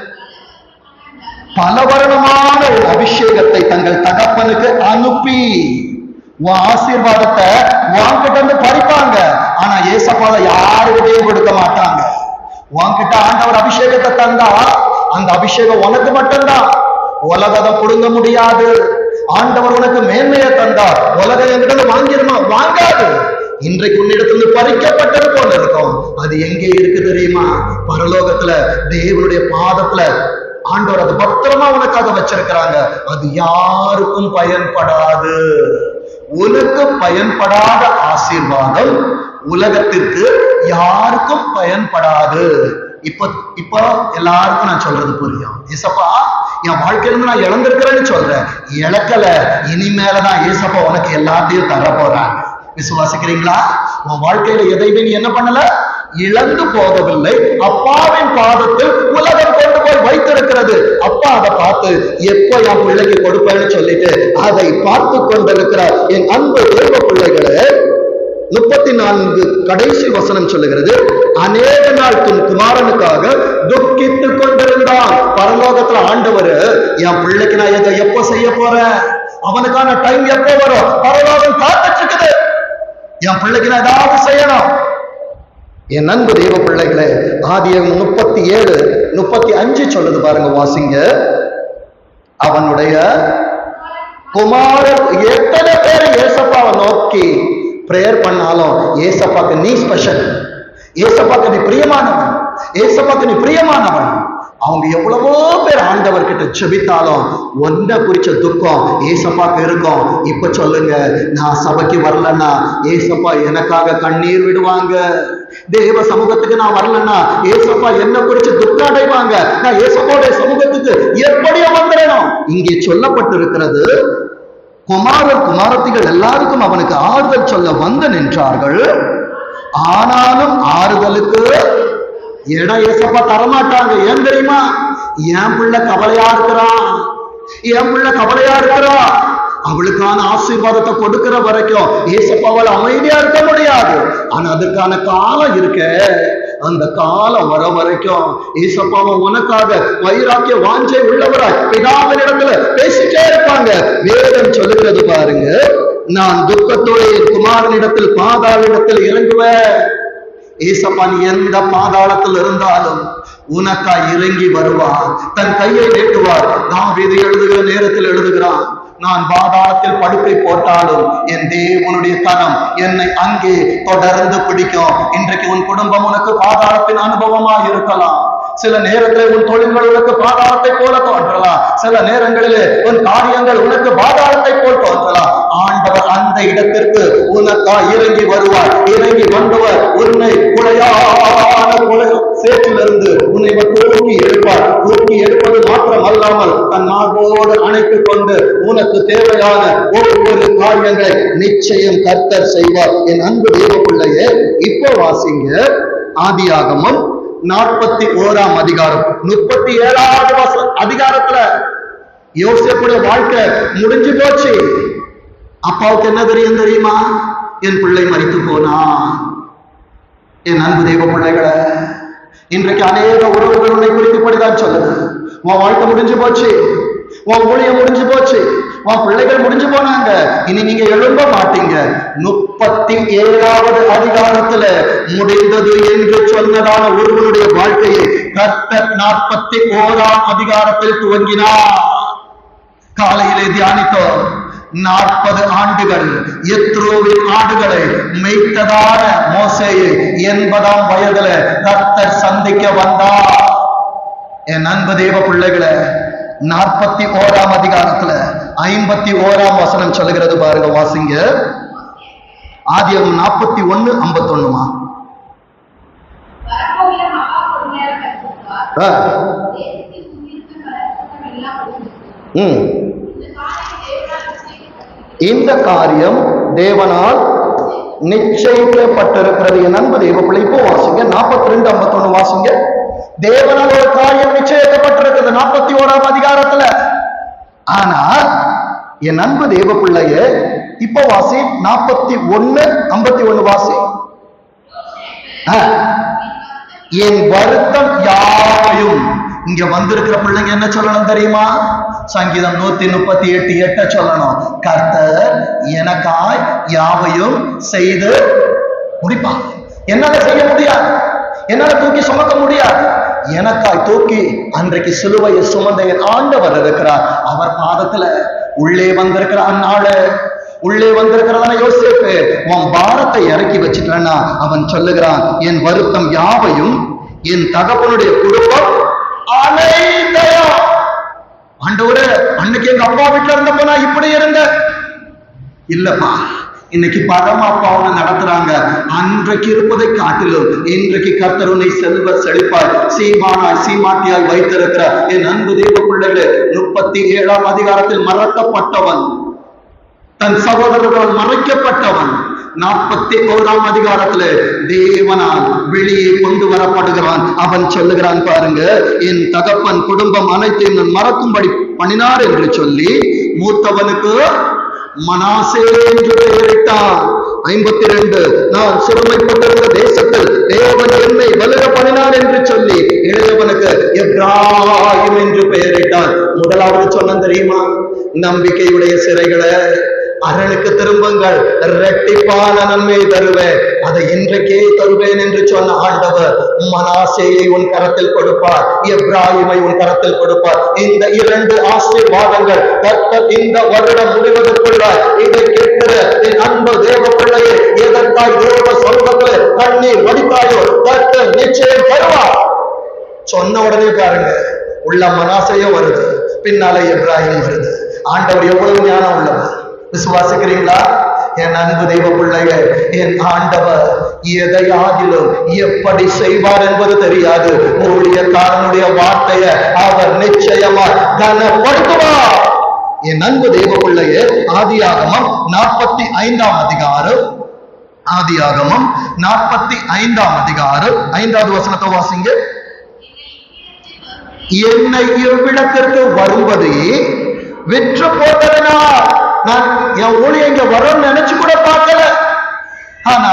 Speaker 1: பலவரணமான ஒரு அபிஷேகத்தை தங்கள் தகப்பனுக்கு அனுப்பி உன் ஆசீர்வாதத்தை உன்கிட்ட இருந்து பறிப்பாங்க ஆனா ஏசப்பாவை யாருக்கிட்டையும் கொடுக்க மாட்டாங்க உன்கிட்ட ஆண்டவர் அபிஷேகத்தை தந்தா அந்த அபிஷேகம் உனக்கு மட்டும்தான் உலகத்தை புடுங்க முடியாது ஆண்டவர் உனக்கு மேன்மையை தந்தா உலகம் என்கிட்ட வாங்கிருமா வாங்காது இன்றைக்கு உன்னிடத்திலிருந்து பறிக்கப்பட்டது போல இருக்கும் அது எங்கே இருக்கு தெரியுமா பரலோகத்துல தேவனுடைய பாதத்துல ஆண்டவர் அது பத்திரமா உனக்காக வச்சிருக்கிறாங்க அது யாருக்கும் பயன்படாது உனக்கு பயன்படாத ஆசீர்வாதம் உலகத்திற்கு யாருக்கும் பயன்படாது இப்ப இப்ப எல்லாருக்கும் நான் சொல்றது புரியும் ஏசப்பா என் வாழ்க்கையில இருந்து நான் இழந்திருக்கிறேன்னு சொல்றேன் இழக்கல இனிமேலதான் ஏசப்பா உனக்கு எல்லாத்தையும் தர போறாங்க விசுவாசிக்கிறீங்களா உன் வாழ்க்கையில எதையுமே நீ என்ன பண்ணல இழந்து போகவில்லை அப்பாவின் பாதத்தில் உலகம் கொண்டு போய் வைத்திருக்கிறது அப்பா அதை பார்த்து எப்ப என் பிள்ளைக்கு கொடுப்பேன்னு சொல்லிட்டு அதை பார்த்து கொண்டிருக்கிறார் என் அன்பு தேவ பிள்ளைகளே முப்பத்தி நான்கு கடைசி வசனம் சொல்லுகிறது அநேக நாள் துன் குமாரனுக்காக துக்கித்துக் கொண்டிருந்தான் பரலோகத்துல ஆண்டவர் என் பிள்ளைக்கு நான் எதை எப்ப செய்ய போறேன் அவனுக்கான டைம் எப்போ வரும் பரலோகம் காத்துட்டு இருக்குது என் பிள்ளைக்கு நான் ஏதாவது செய்யணும் என் அன்பு தெய்வ பிள்ளைகளே ஆதியம் முப்பத்தி ஏழு முப்பத்தி அஞ்சு சொல்லுது பாருங்க வாசிங்க அவனுடைய குமாரன் எத்தனை பேர் ஏசப்பாவை நோக்கி பிரேயர் பண்ணாலும் ஏசப்பாக்கு நீ ஸ்பெஷல் ஏசப்பாக்கு நீ பிரியமானவன் ஏசப்பாக்கு நீ பிரியமானவன் அவங்க எவ்வளவோ பேர் ஆண்டவர்கிட்ட செபித்தாலும் ஒன்றை குறிச்ச துக்கம் ஏசப்பாக்கு இருக்கும் இப்ப சொல்லுங்க நான் சபைக்கு வரலன்னா ஏசப்பா எனக்காக கண்ணீர் விடுவாங்க தேவ சமூகத்துக்கு நான் வரலன்னா ஏசப்பா என்ன குறிச்சு துக்கம் அடைவாங்க நான் ஏசப்பாவுடைய சமூகத்துக்கு எப்படியோ வந்துடணும் இங்கே சொல்லப்பட்டிருக்கிறது குமாரர் குமாரத்திகள் எல்லாருக்கும் அவனுக்கு ஆறுதல் சொல்ல வந்து நின்றார்கள் ஆனாலும் ஆறுதலுக்கு இடம் ஏசப்பா தரமாட்டாங்க ஏன் தெரியுமா என் பிள்ளை கவலையா இருக்கிறான் என் பிள்ளை கவலையா இருக்கிறா அவளுக்கான ஆசீர்வாதத்தை கொடுக்கிற வரைக்கும் ஏசப்பாவால் அமைதியா இருக்க முடியாது ஆனா அதற்கான காலம் இருக்க அந்த காலம் வர வரைக்கும் ஏசப்பாவை உனக்காக வைராக்கிய வாஞ்சை உள்ளவராய் பிதாவின் இடத்துல பேசிட்டே இருப்பாங்க வேதம் சொல்லுகிறது பாருங்க நான் துக்கத்தோட என் குமாரனிடத்தில் பாதாளிடத்தில் இறங்குவேன் ஏசப்பா நீ எந்த பாதாளத்தில் இருந்தாலும் உனக்கா இறங்கி வருவார் தன் கையை நீட்டுவார் நாம் இது எழுதுகிற நேரத்தில் எழுதுகிறான் நான் பாதாளத்தில் படுக்கை போட்டாலும் என் தேவனுடைய கரம் என்னை அங்கே தொடர்ந்து பிடிக்கும் இன்றைக்கு உன் குடும்பம் உனக்கு பாதாளத்தின் அனுபவமா இருக்கலாம் சில நேரங்களில் உன் தொழில்கள் உனக்கு பாதாளத்தை போல தோன்றலாம் சில நேரங்களிலே உன் காரியங்கள் உனக்கு பாதாளத்தை போல் தோன்றலாம் ஆண்டவர் அந்த இடத்திற்கு உனக்கா இறங்கி வருவார் இறங்கி வந்தவர் உன்னை குலையான குலை சேற்றிலிருந்து உன்னை இவர் தூக்கி எடுப்பார் தூக்கி எடுப்பது மாத்திரம் அல்லாமல் தன் மார்போடு அணைத்துக் கொண்டு உனக்கு தேவையான ஒவ்வொரு காரியங்களை நிச்சயம் கர்த்தர் செய்வார் என் அன்பு தேவ பிள்ளையே இப்போ வாசிங்க ஆதியாகமம் நாற்பத்தி ஓராம் அதிகாரம் முப்பத்தி ஏழாவது வச அதிகாரத்துல யோசிப்புடைய வாழ்க்கை முடிஞ்சு போச்சு அப்பாவுக்கு என்ன தெரியும் தெரியுமா என் பிள்ளை மறித்து போனான் என் அன்பு தெய்வ பிள்ளைகளை இன்றைக்கு அநேக உறவுகள் உன்னை குறித்து இப்படிதான் சொல்லுது உன் வாழ்க்கை முடிஞ்சு போச்சு உன் ஊழியம் முடிஞ்சு போச்சு உன் பிள்ளைகள் முடிஞ்சு போனாங்க இனி நீங்க எழும்ப மாட்டீங்க முப்பத்தி ஏழாவது அதிகாரத்துல முடிந்தது என்று சொன்னதான ஒருவனுடைய வாழ்க்கையை கர்த்தர் நாற்பத்தி ஓராம் அதிகாரத்தில் துவங்கினார் காலையிலே தியானித்தோம் நாற்பது ஆண்டுகள் எத்ரோவின் ஆடுகளை மெய்த்ததான மோசையை எண்பதாம் வயதுல கர்த்தர் சந்திக்க வந்தார் என் அன்பு தேவ பிள்ளைகளை நாற்பத்தி ஓராம் அதிகாரத்துல ஐம்பத்தி ஓராம் வசனம் சொல்லுகிறது பாருங்க வாசிங்க ஆதியம் நாற்பத்தி ஒண்ணு ஐம்பத்தொன்னுமா
Speaker 2: வரப்போகிற மகா கொடுமையான கர்த்தத்தார்
Speaker 1: ஆ,
Speaker 2: தேசத்தில் குடியிருக்கும் பலத்தனம் எல்லாம் ஒழிந்தது.
Speaker 1: ம்.
Speaker 2: இந்த காரியம் தேவனால்
Speaker 1: இந்த காரியம் தேவனால்
Speaker 2: நிச்சயிக்கப்பட்டிருக்கிறது.
Speaker 1: நிச்சயிக்கப்பட்டிருக்கிறது என் அன்பு தேவ பிள்ளை இப்போ வாசிங்க நாற்பத்தி ரெண்டு ஐம்பத்தொன்னு வாசிங்க தேவனால் ஒரு காரியம் நிச்சயிக்கப்பட்டிருக்கிறது நாற்பத்தி ஓராம் அதிகாரத்துல ஆனா என் அன்பு தேவ பிள்ளைய இப்போ வாசி நாற்பத்தி ஒண்ணு ஐம்பத்தி ஒண்ணு வாசி ஆ. என் வருத்தம் யாவையும் இங்க வந்திருக்கிற பிள்ளைங்க என்ன சொல்லணும் தெரியுமா சங்கீதம் நூத்தி முப்பத்தி எட்டு எட்ட சொல்லணும் கர்த்தர் எனக்காய் யாவையும் செய்து முடிப்பான் என்னால செய்ய முடியாது என்னால தூக்கி சுமக்க முடியாது எனக்காய் தூக்கி அன்றைக்கு சிலுவையை சுமந்த என் ஆண்டவர் இருக்கிறார் அவர் பாதத்துல உள்ளே வந்திருக்கிற அந்நாளு உள்ளே வந்திருக்கிறதான யோசிப்பு உன் பாரத்தை இறக்கி வச்சுட்டேன்னா அவன் சொல்லுகிறான் என் வருத்தம் யாவையும் என் தகப்பனுடைய குடும்பம் அனைத்தையும் ஆண்டவரே அன்னைக்கு எங்க அப்பா வீட்டுல இருந்தப்ப நான் இப்படி இருந்தேன் இல்லப்பா இன்னைக்கு பரம அப்பாவை நடத்துறாங்க அன்றைக்கு இருப்பதை காட்டிலும் இன்றைக்கு கர்த்தர் உன்னை செல்வ செழிப்பாய் சீமானாய் சீமாட்டியாய் வைத்திருக்கிற என் அன்பு தெய்வ பிள்ளைகளே முப்பத்தி ஏழாம் அதிகாரத்தில் மறக்கப்பட்டவன் தன் சகோதரர்களால் மறைக்கப்பட்டவன் நாற்பத்தி ஓராம் அதிகாரத்துல தேவனால் வெளியே கொண்டு வரப்படுகிறான் அவன் சொல்லுகிறான் பாருங்க என் தகப்பன் குடும்பம் அனைத்தையும் நான் மறக்கும்படி பண்ணினார் என்று சொல்லி மூத்தவனுக்கு மனாசே என்று பெயரிட்டான் ஐம்பத்தி ரெண்டு நான் சிறுமைப்பட்டிருந்த தேசத்தில் தேவன் என்னை வலுக பண்ணினார் என்று சொல்லி இளையவனுக்கு எப்ராஹிம் என்று பெயரிட்டான் முதலாவது சொன்ன தெரியுமா நம்பிக்கையுடைய சிறைகளை அரணுக்கு திரும்புங்கள் இரட்டிப்பான நன்மை தருவேன் அதை இன்றைக்கே தருவேன் என்று சொன்ன ஆண்டவர் மனாசேயை உன் கரத்தில் கொடுப்பார் எப்ராஹிமை உன் கரத்தில் கொடுப்பார் இந்த இரண்டு ஆசீர்வாதங்கள் கர்த்தர் இந்த வருடம் முடிவதற்குள்ள இதை கேட்கிற என் அன்பு தேவ பிள்ளையே எதற்காய் தேவ சொல்வத்தில் கண்ணீர் வடித்தாயோ கர்த்தர் நிச்சயம் தருவார் சொன்ன உடனே பாருங்க உள்ள மனாசையும் வருது பின்னாலே எப்ராஹிம் வருது ஆண்டவர் எவ்வளவு ஞானம் உள்ளவர் விசுவாசிக்கிறீங்களா என் அன்பு தெய்வ பிள்ளைகள் என் ஆண்டவர் எதையாகிலும் எப்படி செய்வார் என்பது தெரியாது ஊழியக்காரனுடைய வார்த்தையை அவர் நிச்சயமா கனப்படுத்துவார் என் அன்பு தெய்வ பிள்ளையே ஆதியாகமம் நாற்பத்தி ஐந்தாம் அதிகாரம் ஆதியாகமம் நாற்பத்தி ஐந்தாம் அதிகாரம் ஐந்தாவது வசனத்தை வாசிங்க என்னை இவ்விடத்திற்கு வரும்படி விற்று போட்டதனால் நான் என் ஊழிய இங்க வரும்னு நினைச்சு கூட பார்க்கல ஆனா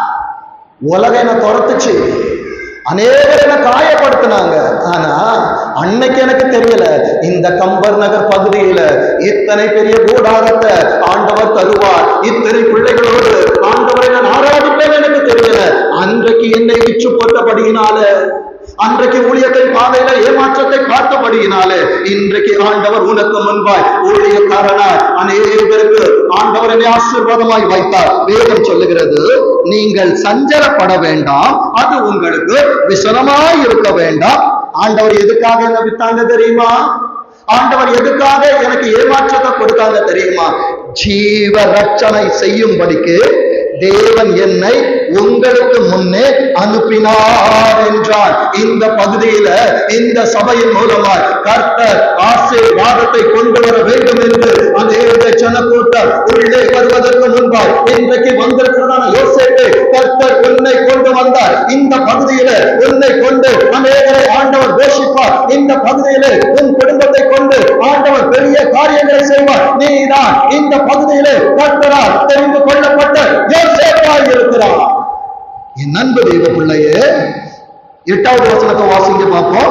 Speaker 1: உலகம் என்ன துரத்துச்சு அநேகர் என்ன காயப்படுத்தினாங்க ஆனா அன்னைக்கு எனக்கு தெரியல இந்த கம்பர் நகர் பகுதியில இத்தனை பெரிய கூடாரத்தை ஆண்டவர் தருவார் இத்தனை பிள்ளைகளோடு ஆண்டவரை நான் ஆராதிப்பேன் எனக்கு தெரியல அன்றைக்கு என்னை விற்று போட்டபடியினால அன்றைக்கு ஊழியத்தின் பாதையில ஏமாற்றத்தை பார்த்தபடியினாலே இன்றைக்கு ஆண்டவர் உனக்கு முன்பாய் ஊழியக்காரனாய் அநேகருக்கு ஆண்டவர் என்னை ஆசீர்வாதமாய் வைத்தார் வேதம் சொல்லுகிறது நீங்கள் சஞ்சலப்பட வேண்டாம் அது உங்களுக்கு விசனமாய் இருக்க வேண்டாம் ஆண்டவர் எதுக்காக என்ன வித்தாங்க தெரியுமா ஆண்டவர் எதுக்காக எனக்கு ஏமாற்றத்தை கொடுத்தாங்க தெரியுமா ஜீவ ரட்சணை செய்யும்படிக்கு தேவன் என்னை உங்களுக்கு முன்னே அனுப்பினார் என்றார் இந்த பகுதியில இந்த சபையின் மூலமாய் கர்த்தர் ஆசீர்வாதத்தை கொண்டு வர வேண்டும் என்று அநேக ஜனக்கூட்டம் உள்ளே வருவதற்கு முன்பாய் இன்றைக்கு வந்திருக்கிறதான யோசேப்பு கர்த்தர் உன்னை கொண்டு வந்தார் இந்த பகுதியில உன்னை கொண்டு அநேகரை ஆண்டவர் போஷிப்பார் இந்த பகுதியில உன் குடும்பத்தை கொண்டு ஆண்டவர் பெரிய காரியங்களை செய்வார் நீதான் இந்த பகுதியிலே கர்த்தரால் தெரிந்து கொள்ளப்பட்ட யோசேப்பாய் இருக்கிறார் என் அன்பு தெய்வ பிள்ளையே எட்டாவது வசனத்தை வாசிங்க பார்ப்போம்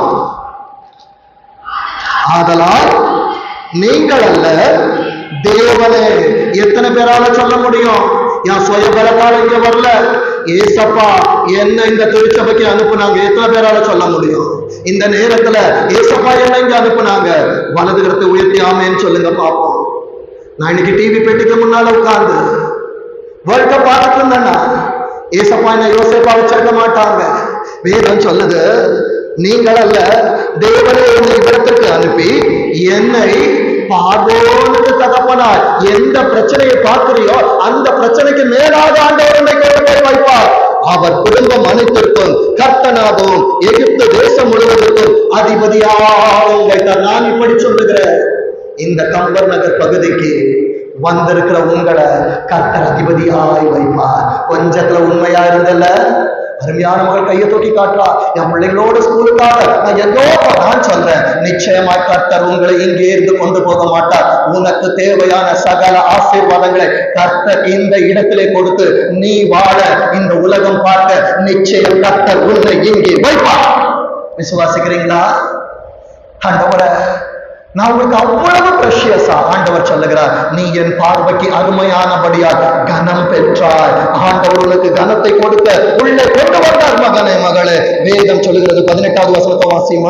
Speaker 1: ஆதலால் நீங்கள் அல்ல தேவனே எத்தனை பேரால சொல்ல முடியும் என் சுய பலத்தால இங்க வரல ஏசப்பா என்ன இந்த திருச்சபைக்கு அனுப்புனாங்க எத்தனை பேரால சொல்ல முடியும் இந்த நேரத்துல ஏசப்பா என்ன இங்க அனுப்புனாங்க வலது கரத்தை உயர்த்தி ஆமேன்னு சொல்லுங்க பாப்போம் நான் இன்னைக்கு டிவி பெட்டிக்கு முன்னால உட்கார்ந்து வேர்ல்ட் கப் பார்த்துட்டு இருந்தேன்னா ஏசப்பா என்ன யோசேப்பா வச்சிருக்க மாட்டாங்க வேதம் சொல்லுது நீங்கள் அல்ல தேவனே என்னை இவ்விடத்திற்கு அனுப்பி என்னை பார்வோனுக்கு தகப்பனார் எந்த பிரச்சனையை பார்க்கிறியோ அந்த பிரச்சனைக்கு மேலாக ஆண்டவர் உன்னை கொண்டு போய் வைப்பார் அவர் குடும்பம் அனைத்திற்கும் கர்த்தனாகவும் எகிப்து தேசம் முழுவதற்கும் அதிபதியாகவும் வைத்தார் நான் இப்படி சொல்லுகிறேன் இந்த கம்பர் நகர் பகுதிக்கு வந்திருக்கிற உங்களை கர்த்தர் அதிபதியாய் வைப்பார் கொஞ்சத்துல உண்மையா இருந்தல்ல அருமையான மகள் கையை தூக்கி காட்டுறா என் பிள்ளைகளோட ஸ்கூலுக்காக நான் ஏதோ நான் சொல்றேன் நிச்சயமாய் கர்த்தர் உங்களை இங்கே இருந்து கொண்டு போக மாட்டார் உனக்கு தேவையான சகல ஆசீர்வாதங்களை கர்த்தர் இந்த இடத்திலே கொடுத்து நீ வாழ இந்த உலகம் பார்க்க நிச்சயம் கர்த்தர் உன்னை இங்கே வைப்பார் விசுவாசிக்கிறீங்களா ஆண்டவரை நான் உங்களுக்கு அவ்வளவு பிரஷியஸா ஆண்டவர் சொல்லுகிறார் நீ என் பார்வைக்கு அருமையானபடியால் கனம் பெற்றாய் ஆண்டவர் உனக்கு கனத்தை கொடுக்க உள்ளே கொண்டு வந்தார் மகனே மகளே வேதம் சொல்லுகிறது பதினெட்டாவது வசனத்தை வாசிமா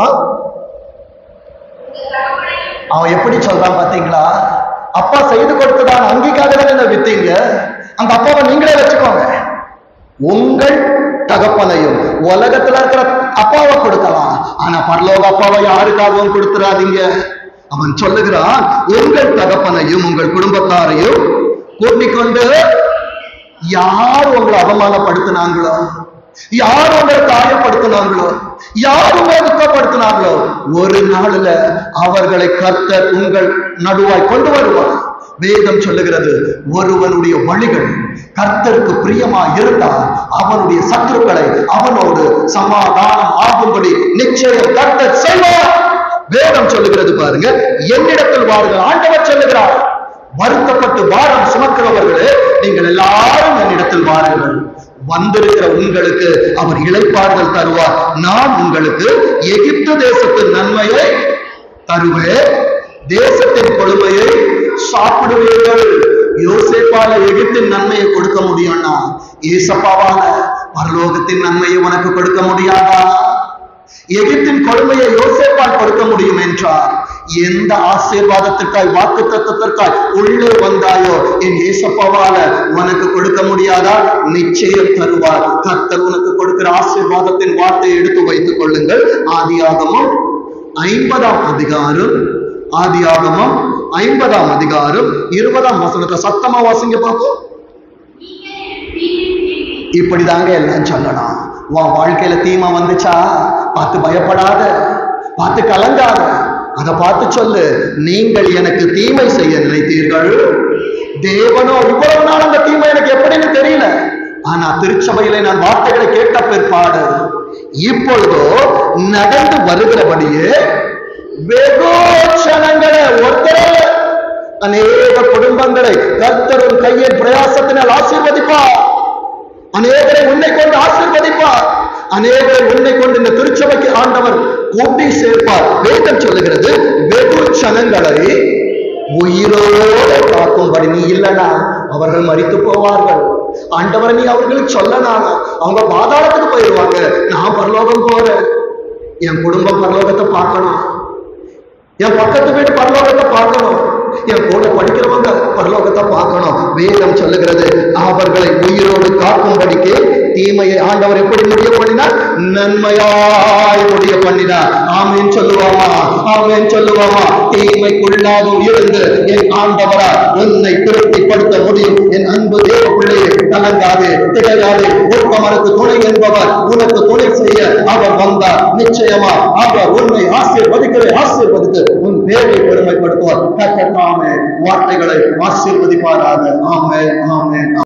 Speaker 1: அவன் எப்படி சொல்றான் பாத்தீங்களா அப்பா செய்து கொடுத்ததான அங்கீக்காக தானே என்ன வித்தீங்க அந்த அப்பாவை நீங்களே வச்சுக்கோங்க உங்கள் தகப்பனையும் உலகத்துல இருக்கிற அப்பாவை கொடுக்கலாம் ஆனா பரலோக அப்பாவை யாருக்காகவும் கொடுத்துறாதீங்க அவன் சொல்லுகிறான் உங்கள் தகப்பனையும் உங்கள் குடும்பத்தாரையும் கூட்டிக் கொண்டு யார் உங்களை அவமானப்படுத்தினாங்களோ யார் உங்களை காயப்படுத்தினாங்களோ யார் உங்களை துக்கப்படுத்தினாங்களோ ஒரு நாள்ல அவர்களை கர்த்தர் உங்கள் நடுவாய் கொண்டு வருவார் வேதம் சொல்லுகிறது ஒருவனுடைய வழிகள் கர்த்தருக்கு பிரியமா இருந்தால் அவனுடைய சத்துருக்களை அவனோடு சமாதானம் ஆகும்படி நிச்சயம் கர்த்தர் செய்வார் வேதம் சொல்லுகிறது பாருங்க என்னிடத்தில் வாருங்கள் ஆண்டவர் சொல்லுகிறார் வருத்தப்பட்டு பாரம் சுமக்கிறவர்களே நீங்கள் எல்லாரும் என்னிடத்தில் வாருங்கள் வந்திருக்கிற உங்களுக்கு அவர் இளைப்பாறுதல் தருவார் நான் உங்களுக்கு எகிப்து தேசத்தின் நன்மையை தருவேன் தேசத்தின் கொடுமையை சாப்பிடுவீர்கள் யோசேப்பால எகிப்தின் நன்மையை கொடுக்க முடியும்னா ஏசப்பாவால பரலோகத்தின் நன்மையை உனக்கு கொடுக்க முடியாதா எகிப்தின் கொடுமையை யோசேப்பால் கொடுக்க முடியும் என்றார் எந்த ஆசீர்வாதத்திற்காய் வாக்கு தத்துவத்திற்காய் உள்ளே வந்தாயோ என் ஏசப்பாவால உனக்கு கொடுக்க முடியாதா நிச்சயம் தருவார் கர்த்தர் உனக்கு கொடுக்கிற ஆசீர்வாதத்தின் வார்த்தையை எடுத்து வைத்துக் கொள்ளுங்கள் ஆதியாகமும் ஐம்பதாம் அதிகாரம் ஆதியாகமம் ஐம்பதாம் அதிகாரம் இருபதாம் வசனத்தை சத்தமா வாசிங்க பார்ப்போம் இப்படிதாங்க எல்லாம் சொல்லணும் உன் வாழ்க்கையில தீமை வந்துச்சா பார்த்து பயப்படாத பார்த்து கலங்காத அதை பார்த்து சொல்லு நீங்கள் எனக்கு தீமை செய்ய நினைத்தீர்கள் தேவனோ இவ்வளவு நாள் அந்த தீமை எனக்கு எப்படின்னு தெரியல ஆனா திருச்சபையில நான் வார்த்தைகளை கேட்ட பிற்பாடு இப்பொழுதோ நடந்து வருகிறபடியே வெகு க்ஷணங்களே ஒருத்தரே அநேக குடும்பங்களை கர்த்தர் ஒரு கையின் பிரயாசத்தினால் ஆசீர்வதிப்பார் அநேகரை உன்னை கொண்டு ஆசீர்வதிப்பார் அநேகரை உன்னை கொண்டு இந்த திருச்சபைக்கு ஆண்டவர் கூட்டி சேர்ப்பார் வேதம் சொல்லுகிறது வெகு சனங்களை உயிரோடு காக்கும்படி நீ இல்லனா அவர்கள் மரித்து போவார்கள் ஆண்டவரை நீ அவர்களுக்கு சொல்லனானா அவங்க பாதாளத்துக்கு போயிடுவாங்க நான் பரலோகம் போறேன் என் குடும்பம் பரலோகத்தை பார்க்கணும் என் பக்கத்து வீட்டு பரலோகத்தை பார்க்கணும் என் கூட படிக்கிறவங்க பரலோகத்தை பார்க்கணும் வேதம் சொல்லுகிறது அவர்களை உயிரோடு காக்கும்படிக்கு தீமையை ஆண்டவர் எப்படி முடிய பண்ணினார் நன்மையாய் முடிய பண்ணினார் ஆமேன் சொல்லுவாமா ஆமேன் சொல்லுவாமா தீமைக்குள்ளாக உயர்ந்து என் ஆண்டவரா உன்னை திருப்திப்படுத்த முடியும் என் அன்பு தேவ பிள்ளையே கலங்காதே திகையாதே ஒப்பமரத்து துணை என்பவர் உனக்கு துணை செய்ய அவர் வந்தார் நிச்சயமா அவர் உன்னை ஆசீர்வதிக்கவே ஆசீர்வதித்து உன் பேரை பெருமைப்படுத்துவார் கர்த்தர் தாமே வார்த்தைகளை ஆசீர்வதிப்பாராக ஆமென் ஆமென்